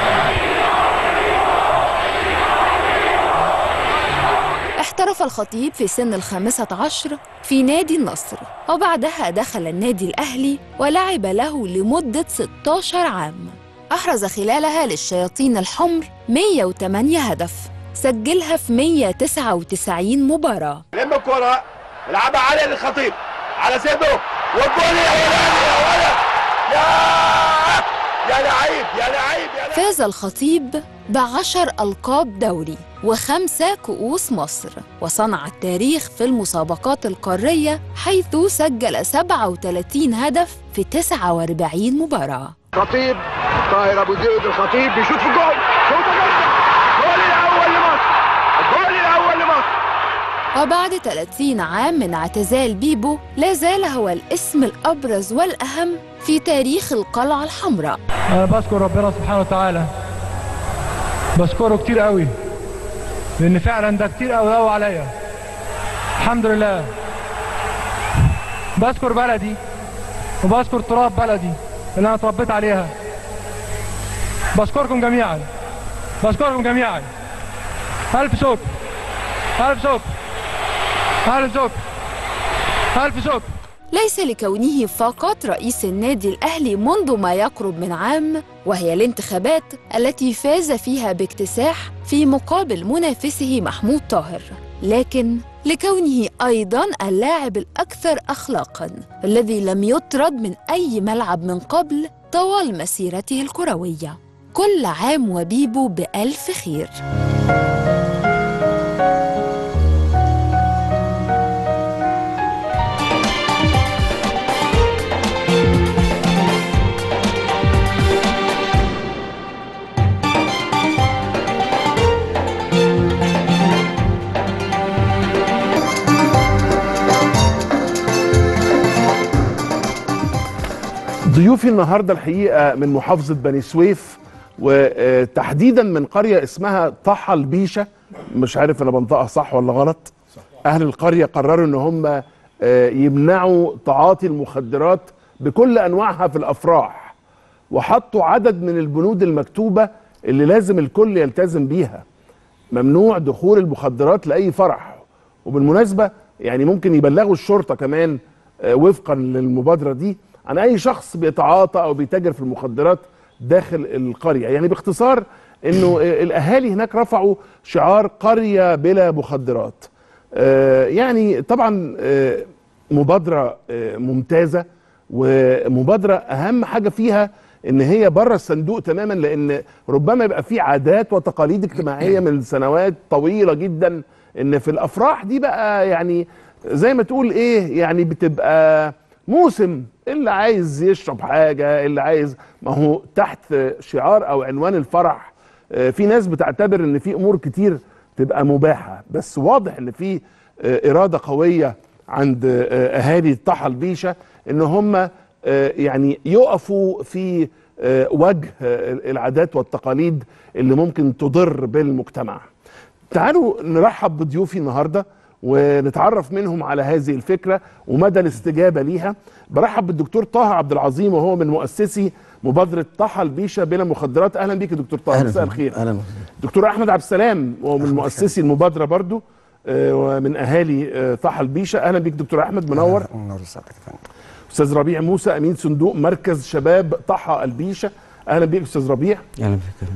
احترف الخطيب في سن الخامسة عشر في نادي النصر وبعدها دخل النادي الأهلي ولعب له لمدة 16 عام أحرز خلالها للشياطين الحمر 108 هدف سجلها في 199 مباراة لم الكرة العبها عالية للخطيب على صدره والجول الاولاني يا ولد يا يا لعيب يا لعيب يا لعيب فاز الخطيب بعشر ألقاب دوري وخمسة كؤوس مصر وصنع التاريخ في المسابقات القارية حيث سجل 37 هدف في 49 مباراة خطيب طاهر ابو زيد الخطيب بيشوط في الجول شوطه جامده الجول الاول لمصر الجول الاول لمصر وبعد 30 عام من اعتزال بيبو لا زال هو الاسم الأبرز والأهم في تاريخ القلعة الحمراء انا بشكر ربنا سبحانه وتعالى بشكره كتير قوي لان فعلا ده كتير قوي قوي عليا الحمد لله بشكر بلدي وبشكر تراب بلدي اللي انا اتربيت عليها بشكركم جميعا بشكركم جميعا الف شكر الف شكر الف شكر الف شكر ليس لكونه فقط رئيس النادي الأهلي منذ ما يقرب من عام وهي الانتخابات التي فاز فيها باكتساح في مقابل منافسه محمود طاهر لكن لكونه أيضا اللاعب الأكثر أخلاقا الذي لم يطرد من أي ملعب من قبل طوال مسيرته الكروية كل عام وبيبو بألف خير ضيوفي النهارده الحقيقه من محافظه بني سويف وتحديدا من قريه اسمها طحا البيشه مش عارف انا بنطقها صح ولا غلط اهل القريه قرروا ان هم آه، يمنعوا تعاطي المخدرات بكل انواعها في الافراح وحطوا عدد من البنود المكتوبه اللي لازم الكل يلتزم بيها ممنوع دخول المخدرات لاي فرح وبالمناسبه يعني ممكن يبلغوا الشرطه كمان آه، وفقا للمبادره دي عن اي شخص بيتعاطى او بيتاجر في المخدرات داخل القريه يعني باختصار انه آه، الاهالي هناك رفعوا شعار قريه بلا مخدرات آه، يعني طبعا آه، مبادره آه، ممتازه ومبادره اهم حاجه فيها ان هي بره الصندوق تماما لان ربما يبقى في عادات وتقاليد اجتماعيه من سنوات طويله جدا ان في الافراح دي بقى يعني زي ما تقول ايه يعني بتبقى موسم اللي عايز يشرب حاجه اللي عايز ما هو تحت شعار او عنوان الفرح آه، في ناس بتعتبر ان في امور كتير تبقى مباحه بس واضح ان في آه، اراده قويه عند آه، اهالي طحا البيشه ان هم آه، يعني يقفوا في آه، وجه آه، العادات والتقاليد اللي ممكن تضر بالمجتمع تعالوا نرحب بضيوفي النهارده ونتعرف منهم على هذه الفكره ومدى الاستجابه ليها برحب بالدكتور طه عبد العظيم وهو من مؤسسي مبادره طحا البيشه بلا مخدرات اهلا بيك يا دكتور طه مساء الخير اهلا دكتور احمد عبد السلام وهو من مؤسسي المبادره برضو آه، ومن اهالي آه، طحا البيشه اهلا بيك دكتور احمد منور منور سعادتك يا فندم استاذ ربيع موسى امين صندوق مركز شباب طحا البيشه اهلا بيك استاذ ربيع اهلا بك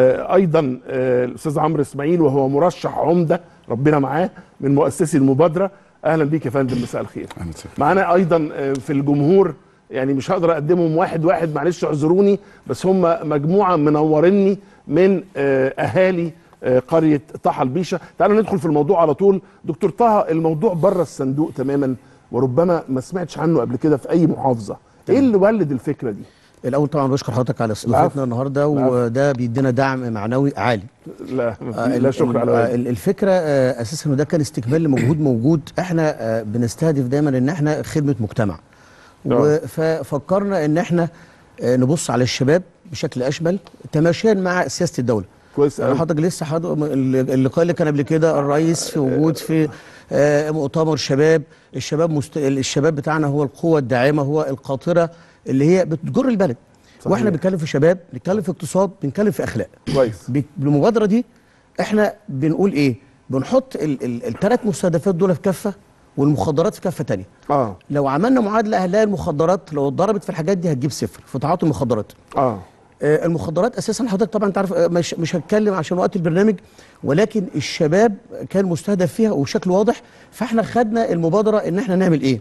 وايضا آه، الاستاذ عمرو اسماعيل وهو مرشح عمده ربنا معاه من مؤسسي المبادره اهلا بيك يا فندم مساء الخير معانا ايضا آه، في الجمهور يعني مش هقدر اقدمهم واحد واحد معلش اعذروني بس هم مجموعه منورني من آه، اهالي آه، قريه طه البيشه تعالوا ندخل في الموضوع على طول دكتور طه الموضوع بره الصندوق تماما وربما ما سمعتش عنه قبل كده في اي محافظه ايه اللي ولد الفكره دي الاول طبعا بشكر حضرتك على استضافتنا النهارده وده بيدينا دعم معنوي عالي لا آه، لا ال- شكر على ال- واجب. ال- الفكره آه، اساسا وده كان استكمال لمجهود موجود احنا آه، بنستهدف دايما ان احنا خدمه مجتمع آه. ففكرنا ان احنا آه، نبص على الشباب بشكل اشمل تماشيا مع سياسه الدوله كويس انا حضرتك لسه حضر اللقاء اللي كان قبل كده الرئيس في وجود في آه، مؤتمر شباب الشباب مست... الشباب بتاعنا هو القوه الداعمه هو القاطره اللي هي بتجر البلد صحيح. واحنا بنتكلم في شباب بنتكلم في اقتصاد بنتكلم في اخلاق كويس ب- بالمبادره دي احنا بنقول ايه بنحط الثلاث مستهدفات دول في كفه والمخدرات في كفه تانية اه لو عملنا معادله اهليه المخدرات لو اتضربت في الحاجات دي هتجيب صفر في تعاطي المخدرات اه آه، المخدرات اساسا حضرتك طبعا تعرف آه، مش مش هتكلم عشان وقت البرنامج ولكن الشباب كان مستهدف فيها وبشكل واضح فاحنا خدنا المبادره ان احنا نعمل ايه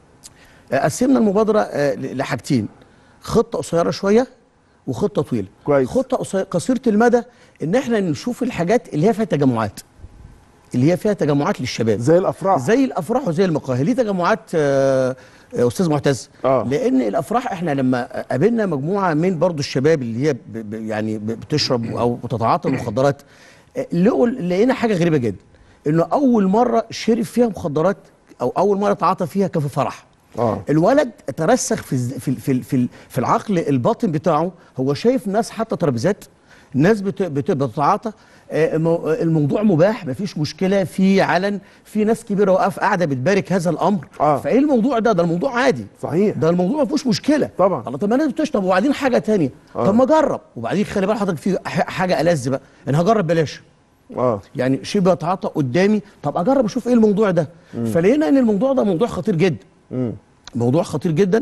آه، قسمنا المبادره آه، ل- لحاجتين خطه قصيره شويه وخطه طويله كويس خطه قصي- قصيره المدى ان احنا نشوف الحاجات اللي هي فيها تجمعات اللي هي فيها تجمعات للشباب زي الافراح زي الافراح وزي المقاهي ليه تجمعات آه، آه، استاذ معتز آه. لان الافراح احنا لما قابلنا مجموعه من برضو الشباب اللي هي ب ب يعني ب- بتشرب او بتتعاطى المخدرات آه، لقوا لقينا حاجه غريبه جدا انه اول مره شرب فيها مخدرات او اول مره تعاطى فيها كان في فرح اه الولد ترسخ في الز- في ال- في ال- في, ال- في العقل الباطن بتاعه هو شايف ناس حتى ترابيزات ناس بت- بت- بتتعاطى آه، مو- الموضوع مباح مفيش مشكله في علن في ناس كبيره واقفه قاعده بتبارك هذا الامر آه. فايه الموضوع ده ده الموضوع عادي صحيح ده الموضوع ما فيهوش مشكله طبعا الله طب ما الناس بتشرب وبعدين حاجه تانية آه. طب ما اجرب وبعدين خلي بالك حضرتك في ح- حاجه ألذ بقى انا هجرب بلاش اه يعني شيء بيتعاطى قدامي طب اجرب اشوف ايه الموضوع ده فلقينا ان الموضوع ده موضوع خطير جدا مم. موضوع خطير جدا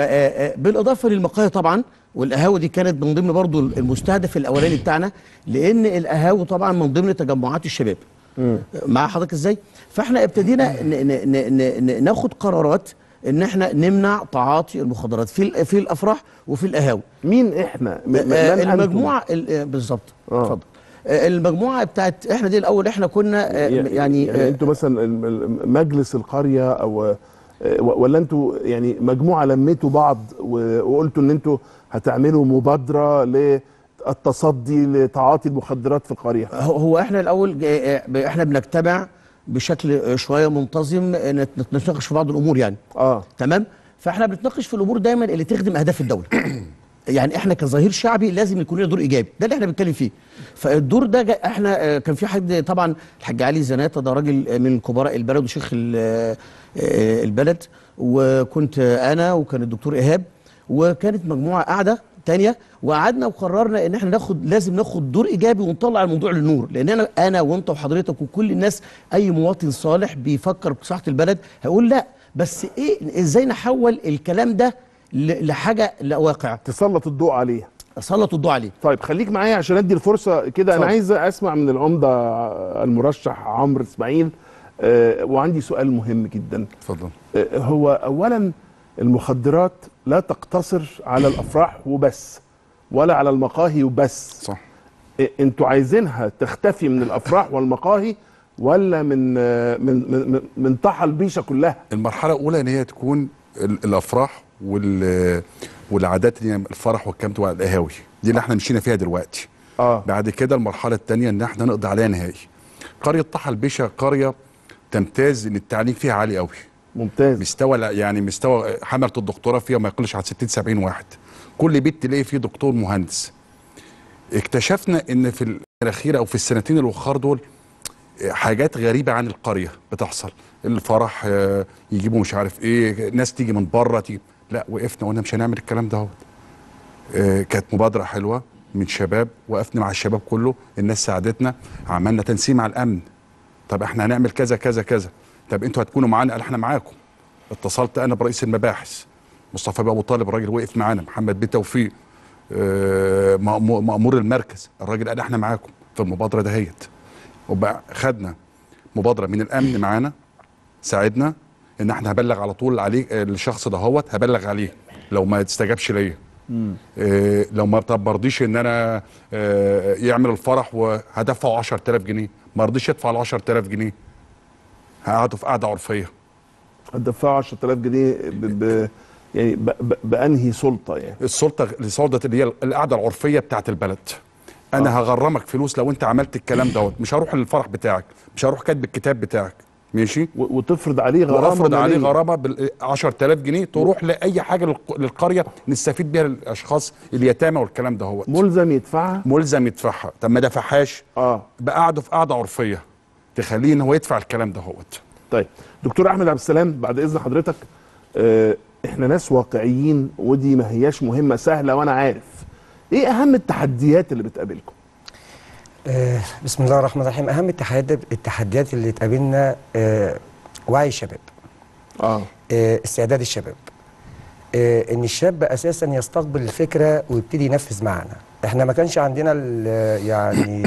فبالاضافه للمقاهي طبعا والقهاوي دي كانت من ضمن برضو المستهدف الاولاني بتاعنا لان القهاوي طبعا من ضمن تجمعات الشباب مم. مع حضرتك ازاي فاحنا ابتدينا ن- ن- ن- ن- ن- ناخد قرارات ان احنا نمنع تعاطي المخدرات في ال- في الافراح وفي القهاوي مين احنا م- م- من آه، أنتم؟ المجموعه ال- آه، بالظبط آه. اتفضل آه، المجموعه بتاعت احنا دي الاول احنا كنا آه، يعني, يعني آه، انتوا مثلا ال- ال- مجلس القريه او آه، و- ولا انتوا يعني مجموعه لميتوا بعض و- وقلتوا ان انتوا هتعملوا مبادره للتصدي لتعاطي المخدرات في القريه هو هو احنا الاول آه، آه، احنا بنجتمع بشكل آه، شويه منتظم آه، نت- نتناقش في بعض الامور يعني اه تمام فاحنا بنتناقش في الامور دايما اللي تخدم اهداف الدوله يعني احنا كظهير شعبي لازم يكون لنا دور ايجابي ده اللي احنا بنتكلم فيه فالدور ده جا- احنا آه، كان في حد طبعا الحاج علي زناتة ده راجل آه، من كبراء البلد وشيخ ال- آه، آه، البلد وكنت آه، انا وكان الدكتور ايهاب وكانت مجموعه قاعده تانية وقعدنا وقررنا ان احنا ناخد لازم ناخد دور ايجابي ونطلع الموضوع للنور لان انا انا وانت وحضرتك وكل الناس اي مواطن صالح بيفكر بصحه البلد هيقول لا بس ايه ازاي نحول الكلام ده ل- لحاجه لواقع تسلط الضوء عليه سلط الضوء عليه طيب خليك معايا عشان ادي الفرصه كده انا اتفضل. عايز اسمع من العمده المرشح عمرو اسماعيل آه، وعندي سؤال مهم جدا اتفضل آه، هو اولا المخدرات لا تقتصر على الافراح وبس ولا على المقاهي وبس صح انتوا عايزينها تختفي من الافراح والمقاهي ولا من آه، من من من, من طحا البيشه كلها المرحله الاولى ان هي تكون ال- الافراح وال والعادات اللي هي الفرح والكلام تبع القهاوي دي اللي احنا مشينا فيها دلوقتي اه بعد كده المرحله الثانيه ان احنا نقضي عليها نهائي قريه طحا البيشه قريه تمتاز ان التعليم فيها عالي قوي ممتاز مستوى يعني مستوى حمله الدكتوراه فيها ما يقلش عن 60 70 واحد كل بيت تلاقي فيه دكتور مهندس اكتشفنا ان في الآونة الاخيره او في السنتين الاخر دول حاجات غريبه عن القريه بتحصل الفرح آه، يجيبوا مش عارف ايه ناس تيجي من بره تيجي لا وقفنا وقلنا مش هنعمل الكلام ده آه، كانت مبادره حلوه من شباب وقفنا مع الشباب كله الناس ساعدتنا عملنا تنسيق مع الامن طب احنا هنعمل كذا كذا كذا طب انتوا هتكونوا معانا قال احنا معاكم اتصلت انا برئيس المباحث مصطفى بيه ابو طالب الراجل وقف معانا محمد بيه توفيق آه، مأمو- مأمور المركز الراجل قال احنا معاكم في المبادره دهيت وبقى خدنا مبادره من الامن معانا ساعدنا ان احنا هبلغ على طول عليه آه، الشخص دهوت هبلغ عليه لو ما استجابش ليا آه، لو ما طب ما رضيش ان انا آه، يعمل الفرح وهدفعه 10000 جنيه ما رضيش يدفع ال 10000 جنيه هقعدوا في قعده عرفيه هتدفعوا 10000 جنيه ب... ب... يعني ب... ب... بانهي سلطه يعني السلطه السلطه اللي هي القعده العرفيه بتاعت البلد انا آه. هغرمك فلوس لو انت عملت الكلام دوت مش هروح للفرح بتاعك مش هروح كاتب الكتاب بتاعك ماشي و... وتفرض عليه غرامه وافرض عليه مالية. غرامه بال 10000 جنيه تروح لاي حاجه للق- للقريه نستفيد بيها الاشخاص اليتامى والكلام دهوت ملزم يدفعها ملزم يدفعها طب ما دفعهاش اه بقعده في قعده عرفيه تخليه ان هو يدفع الكلام دهوت طيب دكتور احمد عبد السلام بعد اذن حضرتك آه احنا ناس واقعيين ودي ما هياش مهمه سهله وانا عارف ايه اهم التحديات اللي بتقابلكم آه، بسم الله الرحمن الرحيم اهم التحديات التحديات اللي تقابلنا آه، وعي الشباب اه آه، استعداد الشباب آه، ان الشاب اساسا يستقبل الفكره ويبتدي ينفذ معانا احنا ما كانش عندنا ال- يعني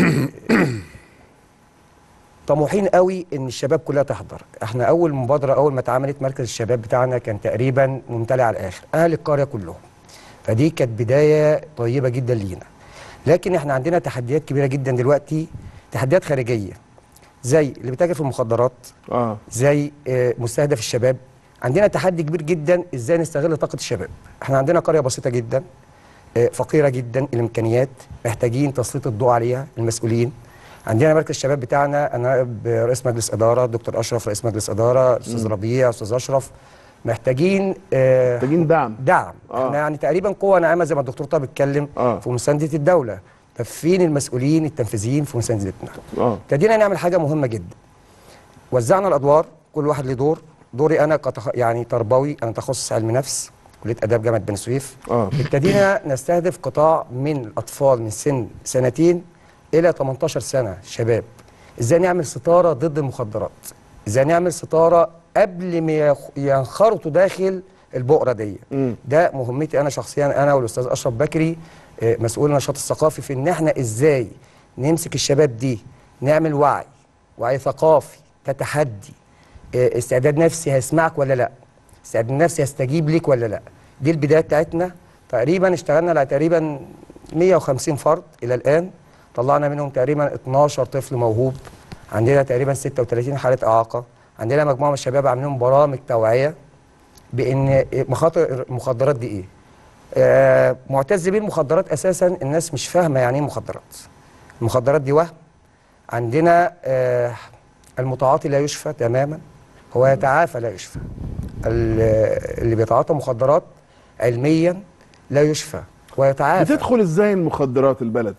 طموحين قوي ان الشباب كلها تحضر احنا اول مبادره اول ما اتعملت مركز الشباب بتاعنا كان تقريبا ممتلئ على الاخر اهل القريه كلهم فدي كانت بدايه طيبه جدا لينا لكن احنا عندنا تحديات كبيره جدا دلوقتي تحديات خارجيه زي اللي بيتاجر في المخدرات اه زي آه، مستهدف الشباب عندنا تحدي كبير جدا ازاي نستغل طاقه الشباب احنا عندنا قريه بسيطه جدا آه، فقيره جدا الامكانيات محتاجين تسليط الضوء عليها المسؤولين عندنا مركز الشباب بتاعنا انا نائب رئيس مجلس اداره دكتور اشرف رئيس مجلس اداره استاذ مم. ربيع استاذ اشرف محتاجين آه محتاجين دعم دعم آه. احنا يعني تقريبا قوه ناعمه زي ما الدكتور طه بيتكلم آه. في مسانده الدوله طب فين المسؤولين التنفيذيين في مساندتنا اه ابتدينا نعمل حاجه مهمه جدا وزعنا الادوار كل واحد له دور دوري انا كتخ... يعني تربوي انا تخصص علم نفس كليه اداب جامعه بني سويف اه ابتدينا نستهدف قطاع من الاطفال من سن سنتين الى 18 سنه شباب ازاي نعمل ستاره ضد المخدرات ازاي نعمل ستاره قبل ما يخ- ينخرطوا داخل البؤره دي مم. ده مهمتي انا شخصيا انا والاستاذ اشرف بكري آه، مسؤول النشاط الثقافي في ان احنا ازاي نمسك الشباب دي نعمل وعي وعي ثقافي كتحدي آه، استعداد نفسي هيسمعك ولا لا استعداد نفسي هيستجيب ليك ولا لا دي البدايه بتاعتنا تقريبا اشتغلنا على تقريبا 150 فرد الى الان طلعنا منهم تقريبا 12 طفل موهوب عندنا تقريبا 36 حاله اعاقه عندنا مجموعه من الشباب عاملين برامج توعيه بان مخاطر المخدرات دي ايه آه معتز بيه المخدرات اساسا الناس مش فاهمه يعني ايه مخدرات المخدرات دي وهم عندنا آه المتعاطي لا يشفى تماما هو يتعافى لا يشفى ال- اللي بيتعاطى مخدرات علميا لا يشفى ويتعافى بتدخل ازاي المخدرات البلد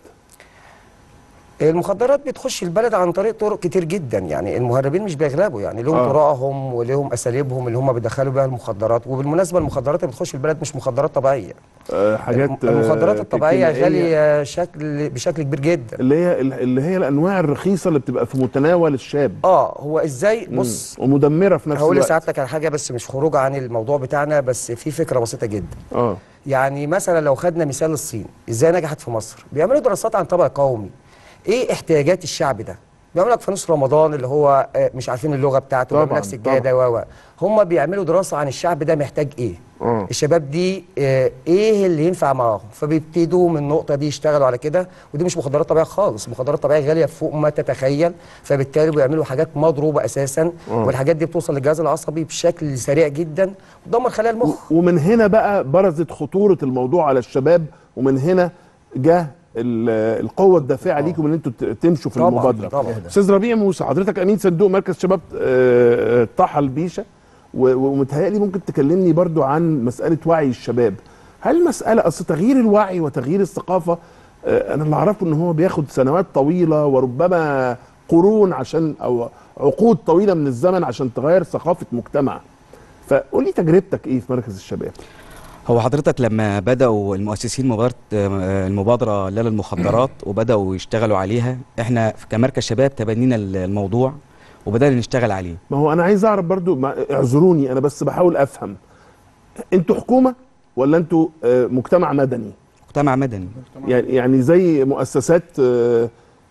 المخدرات بتخش البلد عن طريق طرق كتير جدا يعني المهربين مش بيغلبوا يعني لهم آه. طرقهم ولهم اساليبهم اللي هم بيدخلوا بيها المخدرات وبالمناسبه المخدرات اللي بتخش البلد مش مخدرات طبيعيه آه حاجات آه، المخدرات الطبيعيه كيميائية. غاليه شكل بشكل كبير جدا اللي هي اللي هي الانواع الرخيصه اللي بتبقى في متناول الشاب اه هو ازاي مم. بص ومدمره في نفس هقول الوقت لسعادتك على حاجه بس مش خروج عن الموضوع بتاعنا بس في فكره بسيطه جدا اه يعني مثلا لو خدنا مثال الصين ازاي نجحت في مصر بيعملوا دراسات عن طبع قومي ايه احتياجات الشعب ده بيعملوا لك فانوس رمضان اللي هو آه، مش عارفين اللغه بتاعته طبعاً، بيعملوا لك سجاده و و هم بيعملوا دراسه عن الشعب ده محتاج ايه اه الشباب دي آه، ايه اللي ينفع معاهم فبيبتدوا من النقطه دي يشتغلوا على كده ودي مش مخدرات طبيعيه خالص مخدرات طبيعيه غاليه فوق ما تتخيل فبالتالي بيعملوا حاجات مضروبه اساسا آه. والحاجات دي بتوصل للجهاز العصبي بشكل سريع جدا وتدمر خلايا المخ ومن هنا بقى برزت خطوره الموضوع على الشباب ومن هنا جه ال- القوه الدافعه ليكم ان انتوا ت- تمشوا في طبعاً، المبادره طبعاً. استاذ ربيع موسى حضرتك امين صندوق مركز شباب آه، طحا البيشه و- ومتهيألي ممكن تكلمني برضو عن مساله وعي الشباب هل مساله اصل تغيير الوعي وتغيير الثقافه آه، انا اللي اعرفه ان هو بياخد سنوات طويله وربما قرون عشان او عقود طويله من الزمن عشان تغير ثقافه مجتمع فقول لي تجربتك ايه في مركز الشباب هو حضرتك لما بدأوا المؤسسين مبادرة آه، المبادرة لا للمخدرات وبدأوا يشتغلوا عليها احنا كمركز شباب تبنينا الموضوع وبدأنا نشتغل عليه ما هو انا عايز اعرف برضو ما اعذروني انا بس بحاول افهم انتوا حكومه ولا انتوا آه، مجتمع مدني مجتمع مدني يعني يعني زي مؤسسات آه،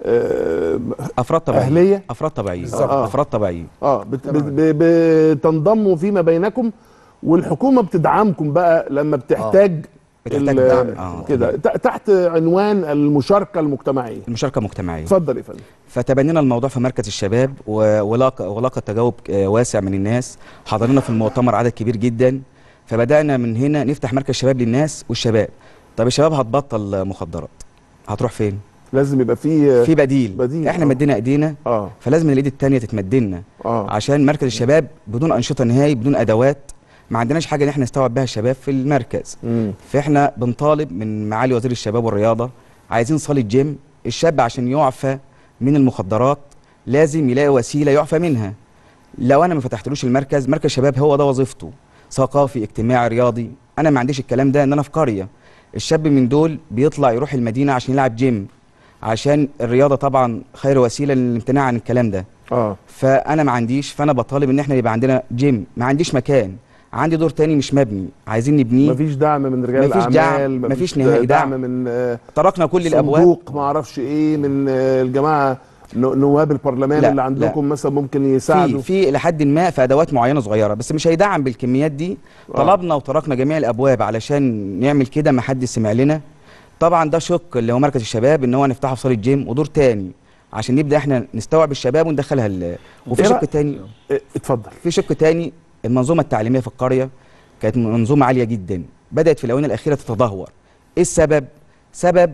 آه، افراد طبيعيه أهلية؟ افراد طبيعيه آه. افراد طبيعيه اه بت بت ب- بتنضموا فيما بينكم والحكومه بتدعمكم بقى لما بتحتاج بتحتاج ال- دعم، آه. كده ت- تحت عنوان المشاركه المجتمعيه المشاركه المجتمعيه اتفضل يا فندم فتبنينا الموضوع في مركز الشباب و- ولاقى ولاقى تجاوب آه، واسع من الناس حضرنا في المؤتمر عدد كبير جدا فبدانا من هنا نفتح مركز شباب للناس والشباب طب الشباب هتبطل مخدرات هتروح فين لازم يبقى في في بديل, بديل، احنا آه. مدينا ايدينا اه فلازم الايد التانية تتمدلنا اه عشان مركز الشباب بدون انشطه نهائي بدون ادوات ما عندناش حاجه ان احنا نستوعب بها الشباب في المركز مم. فاحنا بنطالب من معالي وزير الشباب والرياضه عايزين صاله جيم الشاب عشان يعفى من المخدرات لازم يلاقي وسيله يعفى منها لو انا ما فتحتلوش المركز مركز شباب هو ده وظيفته ثقافي اجتماعي رياضي انا ما عنديش الكلام ده ان انا في قريه الشاب من دول بيطلع يروح المدينه عشان يلعب جيم عشان الرياضه طبعا خير وسيله للامتناع عن الكلام ده اه فانا ما عنديش فانا بطالب ان احنا يبقى عندنا جيم ما عنديش مكان عندي دور تاني مش مبني عايزين نبنيه مفيش دعم من رجال مفيش الاعمال دعم مفيش نهائي دعم دعم من آه، طرقنا كل الابواب صندوق ما اعرفش ايه من آه، الجماعه نو- نواب البرلمان لا، اللي عندكم مثلا ممكن يساعدوا في في لحد ما في ادوات معينه صغيره بس مش هيدعم بالكميات دي آه. طلبنا وطرقنا جميع الابواب علشان نعمل كده ما حد سمع لنا طبعا ده شق اللي هو مركز الشباب ان هو نفتحه في صاله جيم ودور تاني عشان نبدا احنا نستوعب الشباب وندخلها ال- وفي إيه شق رأ- تاني اتفضل في شق تاني المنظومه التعليميه في القريه كانت منظومه عاليه جدا بدات في الاونه الاخيره تتدهور ايه السبب سبب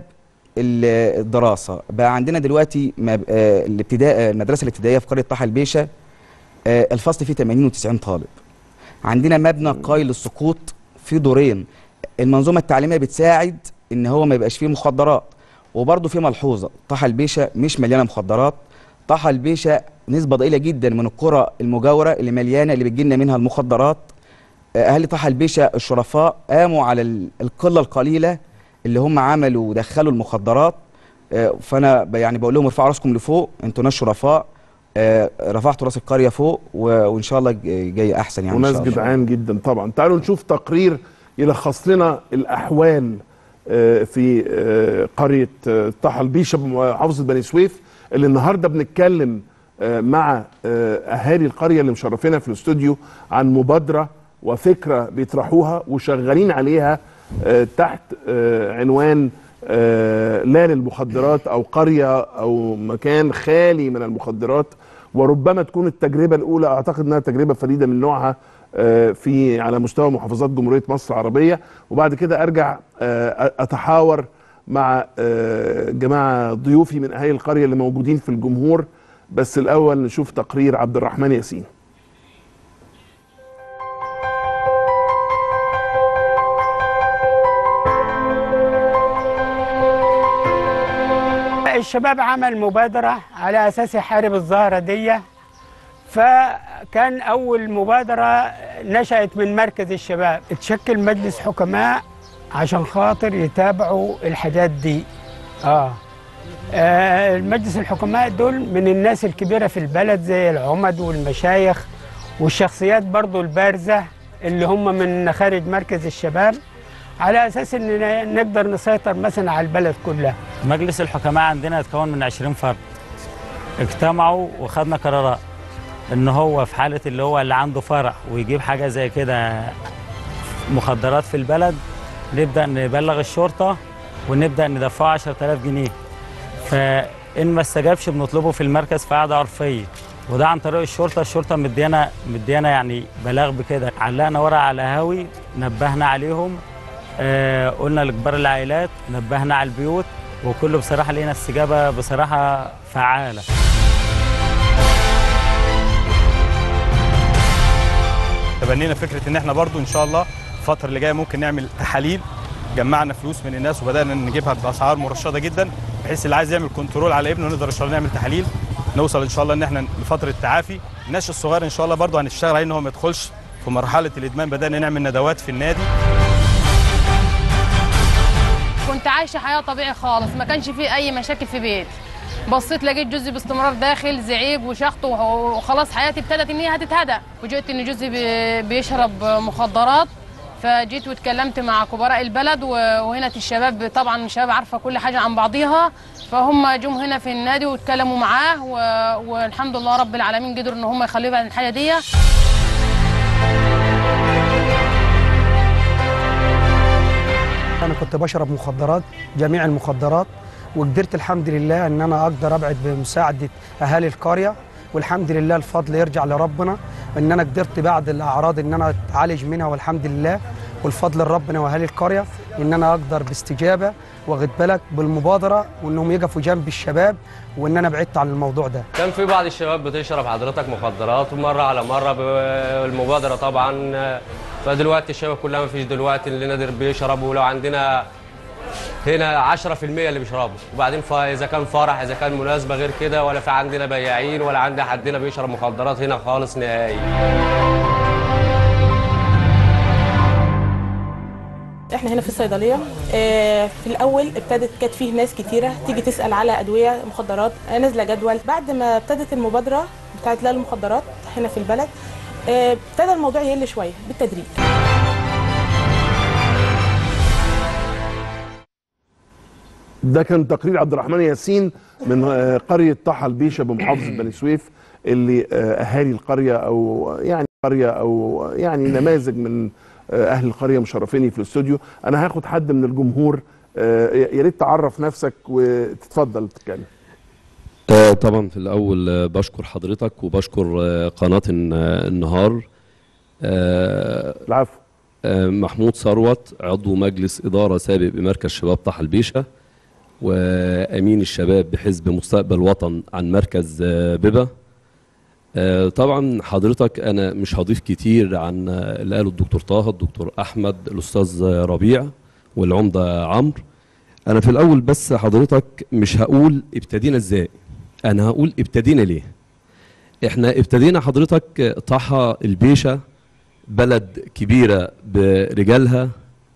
ال- الدراسه بقى عندنا دلوقتي مب- آه، الابتداء آه، المدرسه الابتدائيه في قريه طه البيشه آه، الفصل فيه 80 و90 طالب عندنا مبنى قايل للسقوط فيه دورين المنظومه التعليميه بتساعد ان هو ما يبقاش فيه مخدرات وبرضه في ملحوظه طه البيشه مش مليانه مخدرات طه البيشه نسبه ضئيله جدا من القرى المجاوره اللي مليانه اللي بتجي لنا منها المخدرات آه، اهالي طه البيشه الشرفاء قاموا على ال- القله القليله اللي هم عملوا ودخلوا المخدرات آه، فانا ب- يعني بقول لهم ارفعوا راسكم لفوق انتوا ناس شرفاء آه، رفعتوا راس القريه فوق و- وان شاء الله ج- جاي احسن يعني إن وناس شاء الله. جدعان جدا طبعا تعالوا نشوف تقرير يلخص لنا الاحوال آه، في آه، قريه آه، طه البيشه بمحافظه بني سويف اللي النهارده بنتكلم آه، مع آه، اهالي القريه اللي مشرفينا في الاستوديو عن مبادره وفكره بيطرحوها وشغالين عليها آه، تحت آه، عنوان آه، لا للمخدرات او قريه او مكان خالي من المخدرات وربما تكون التجربه الاولى اعتقد انها تجربه فريده من نوعها آه، في على مستوى محافظات جمهوريه مصر العربيه وبعد كده ارجع آه، اتحاور مع آه، جماعه ضيوفي من اهالي القريه اللي موجودين في الجمهور بس الاول نشوف تقرير عبد الرحمن ياسين الشباب عمل مبادرة على أساس يحارب الظاهرة دي فكان أول مبادرة نشأت من مركز الشباب اتشكل مجلس حكماء عشان خاطر يتابعوا الحاجات دي آه. آه المجلس الحكماء دول من الناس الكبيرة في البلد زي العمد والمشايخ والشخصيات برضو البارزة اللي هم من خارج مركز الشباب على أساس إن نقدر نسيطر مثلا على البلد كلها مجلس الحكماء عندنا يتكون من 20 فرد اجتمعوا وخدنا قرارات ان هو في حاله اللي هو اللي عنده فرع ويجيب حاجه زي كده مخدرات في البلد نبدا نبلغ الشرطه ونبدا ندفعه 10000 جنيه فان ما استجابش بنطلبه في المركز في قعده عرفيه وده عن طريق الشرطه الشرطه مديانا مديانا يعني بلاغ بكده علقنا ورق على القهاوي نبهنا عليهم آه قلنا لكبار العائلات نبهنا على البيوت وكله بصراحه لقينا استجابه بصراحه فعاله تبنينا فكره ان احنا برضو ان شاء الله الفتره اللي جايه ممكن نعمل تحاليل جمعنا فلوس من الناس وبدانا نجيبها باسعار مرشده جدا بحيث اللي عايز يعمل كنترول على ابنه نقدر ان شاء الله نعمل تحاليل نوصل ان شاء الله ان احنا لفتره تعافي الناس الصغير ان شاء الله برضو هنشتغل عليه ان هو ما يدخلش في مرحله الادمان بدانا نعمل ندوات في النادي كنت عايشه حياه طبيعي خالص ما كانش فيه اي مشاكل في بيت بصيت لقيت جوزي باستمرار داخل زعيق وشخط وخلاص حياتي ابتدت ان هي هتتهدى فوجئت ان جوزي بي- بيشرب مخدرات فجيت واتكلمت مع كبراء البلد و- وهنا الشباب طبعا الشباب عارفه كل حاجه عن بعضيها فهم جم هنا في النادي واتكلموا معاه و... والحمد لله رب العالمين قدروا ان هم يخلوه بعد الحاجه دي انا كنت بشرب مخدرات جميع المخدرات وقدرت الحمد لله ان انا اقدر ابعد بمساعده اهالي القريه والحمد لله الفضل يرجع لربنا ان انا قدرت بعد الاعراض ان انا اتعالج منها والحمد لله والفضل لربنا واهالي القريه ان انا اقدر باستجابه واخد بالك بالمبادره وانهم يقفوا جنب الشباب وان انا بعدت عن الموضوع ده كان في بعض الشباب بتشرب حضرتك مخدرات ومره على مره بالمبادره طبعا فدلوقتي الشباب كلها ما فيش دلوقتي اللي نادر بيشرب ولو عندنا هنا 10% اللي بيشربوا وبعدين فاذا كان فرح اذا كان مناسبه غير كده ولا في عندنا بياعين ولا عندنا حدنا بيشرب مخدرات هنا خالص نهائي احنا هنا في الصيدليه آه، في الاول ابتدت كانت فيه ناس كتيره تيجي تسال على ادويه مخدرات آه، نازله جدول بعد ما ابتدت المبادره بتاعت لا المخدرات هنا في البلد آه، ابتدى الموضوع يقل شويه بالتدريج ده كان تقرير عبد الرحمن ياسين من آه، قرية طحا البيشة بمحافظة بني سويف اللي آه، أهالي القرية أو يعني قرية أو يعني نماذج من آه، أهل القرية مشرفيني في الاستوديو أنا هاخد حد من الجمهور آه، يا ريت تعرف نفسك وتتفضل تتكلم آه، طبعا في الأول آه، بشكر حضرتك وبشكر آه، قناة الن- آه، النهار العفو محمود ثروت عضو مجلس إدارة سابق بمركز شباب طحا البيشة وأمين الشباب بحزب مستقبل وطن عن مركز آه، ببا آه، طبعا حضرتك أنا مش هضيف كتير عن آه، اللي قاله الدكتور طه الدكتور أحمد الأستاذ آه، ربيع والعمدة عمرو أنا في الأول بس حضرتك مش هقول ابتدينا إزاي أنا هقول ابتدينا ليه احنا ابتدينا حضرتك طحا البيشة بلد كبيرة برجالها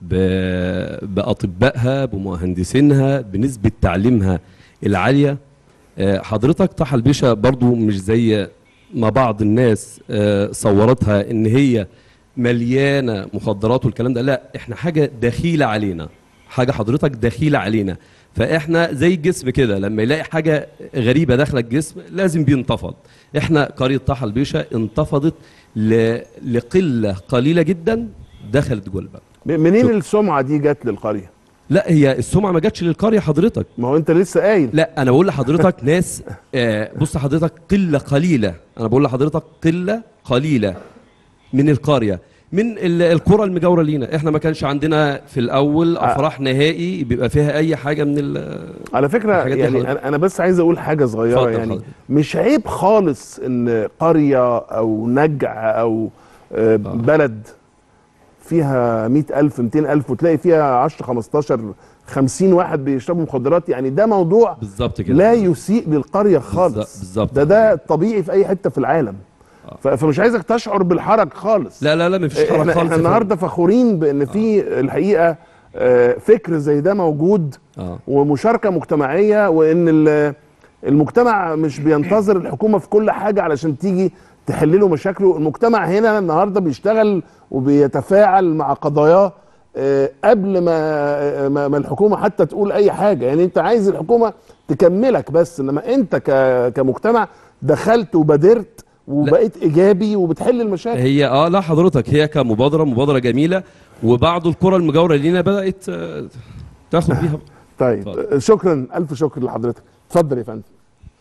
ب- بأطبائها بمهندسينها بنسبة تعليمها العالية آه، حضرتك طحا البيشة برضو مش زي ما بعض الناس آه، صورتها ان هي مليانة مخدرات والكلام ده لا احنا حاجة دخيلة علينا حاجة حضرتك دخيلة علينا فاحنا زي الجسم كده لما يلاقي حاجة غريبة داخلة الجسم لازم بينتفض احنا قرية طحا البيشة انتفضت ل... لقلة قليلة جدا دخلت جوه البلد منين السمعة دي جت للقرية لا هي السمعة ما جاتش للقرية حضرتك ما هو انت لسه قايل لا انا بقول لحضرتك ناس آه بص حضرتك قلة قليلة انا بقول لحضرتك قلة قليلة من القرية من ال- القرى المجاورة لينا احنا ما كانش عندنا في الاول افراح نهائي بيبقى فيها اي حاجة من ال على فكره الحاجات دي يعني حضرتك. انا أنا بس عايز اقول حاجه صغيره اتفضل يعني حضرتك. مش عيب خالص ان قريه او نجع او آه، بلد فيها مئة ألف 200 ألف وتلاقي فيها 10 15 50 واحد بيشربوا مخدرات يعني ده موضوع بالظبط كده لا يسيء للقريه خالص بالظبط ده ده طبيعي في اي حته في العالم ف- فمش عايزك تشعر بالحرج خالص لا لا لا مفيش حرج احنا, خالص احنا يا النهارده فخورين بان في الحقيقه آه، فكر زي ده موجود آه. ومشاركه مجتمعيه وان ال- المجتمع مش بينتظر الحكومه في كل حاجه علشان تيجي تحل له مشاكله المجتمع هنا النهارده بيشتغل وبيتفاعل مع قضاياه آه، قبل ما آه، ما ما الحكومه حتى تقول اي حاجه يعني انت عايز الحكومه تكملك بس انما انت ك- كمجتمع دخلت وبادرت وبقيت ايجابي وبتحل المشاكل هي اه لا حضرتك هي كمبادرة مبادرة جميلة وبعض القرى المجاورة لينا بدأت آه، تاخد بيها طيب آه، شكرا الف شكر لحضرتك اتفضل يا فندم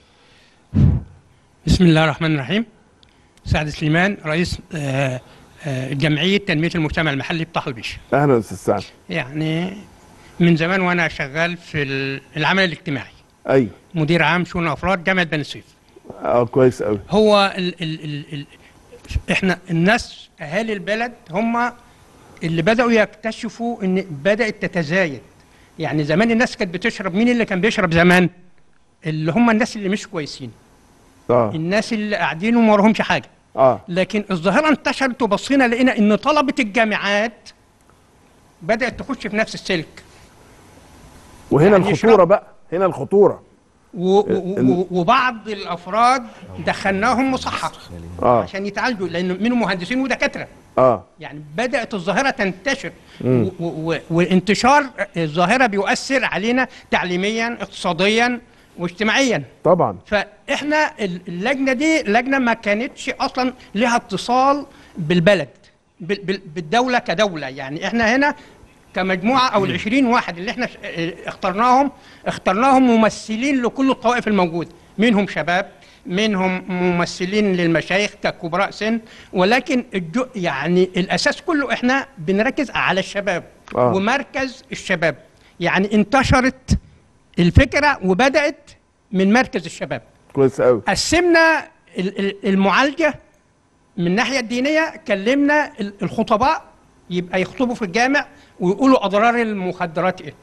بسم الله الرحمن الرحيم سعد سليمان رئيس آه، آه، جمعية تنمية المجتمع المحلي بطحا البيش اهلا استاذ سعد يعني من زمان وأنا شغال في ال- العمل الاجتماعي ايوه مدير عام شؤون الأفراد جامعة بني سويف اه كويس قوي هو ال ال ال ال احنا الناس أهالي البلد هم اللي بدأوا يكتشفوا إن بدأت تتزايد يعني زمان الناس كانت بتشرب مين اللي كان بيشرب زمان اللي هم الناس اللي مش كويسين اه الناس اللي قاعدين وما وراهمش حاجه اه لكن الظاهره انتشرت وبصينا لقينا ان طلبه الجامعات بدات تخش في نفس السلك وهنا يعني الخطوره بقى هنا الخطوره و و و وبعض الافراد دخلناهم مصحه اه عشان يتعالجوا لان منهم مهندسين ودكاتره اه يعني بدات الظاهره تنتشر مم. و- و- وانتشار الظاهره بيؤثر علينا تعليميا اقتصاديا واجتماعيا طبعا فاحنا ال- اللجنه دي لجنه ما كانتش اصلا لها اتصال بالبلد بال- بال- بالدوله كدوله يعني احنا هنا كمجموعه او العشرين واحد اللي احنا ش- اه اخترناهم اخترناهم ممثلين لكل الطوائف الموجوده منهم شباب منهم ممثلين للمشايخ ككبراء سن ولكن الجو يعني الاساس كله احنا بنركز على الشباب آه. ومركز الشباب يعني انتشرت الفكره وبدات من مركز الشباب كويس قوي قسمنا ال- ال- المعالجه من الناحيه الدينيه كلمنا ال- الخطباء يبقى يخطبوا في الجامع ويقولوا اضرار المخدرات ايه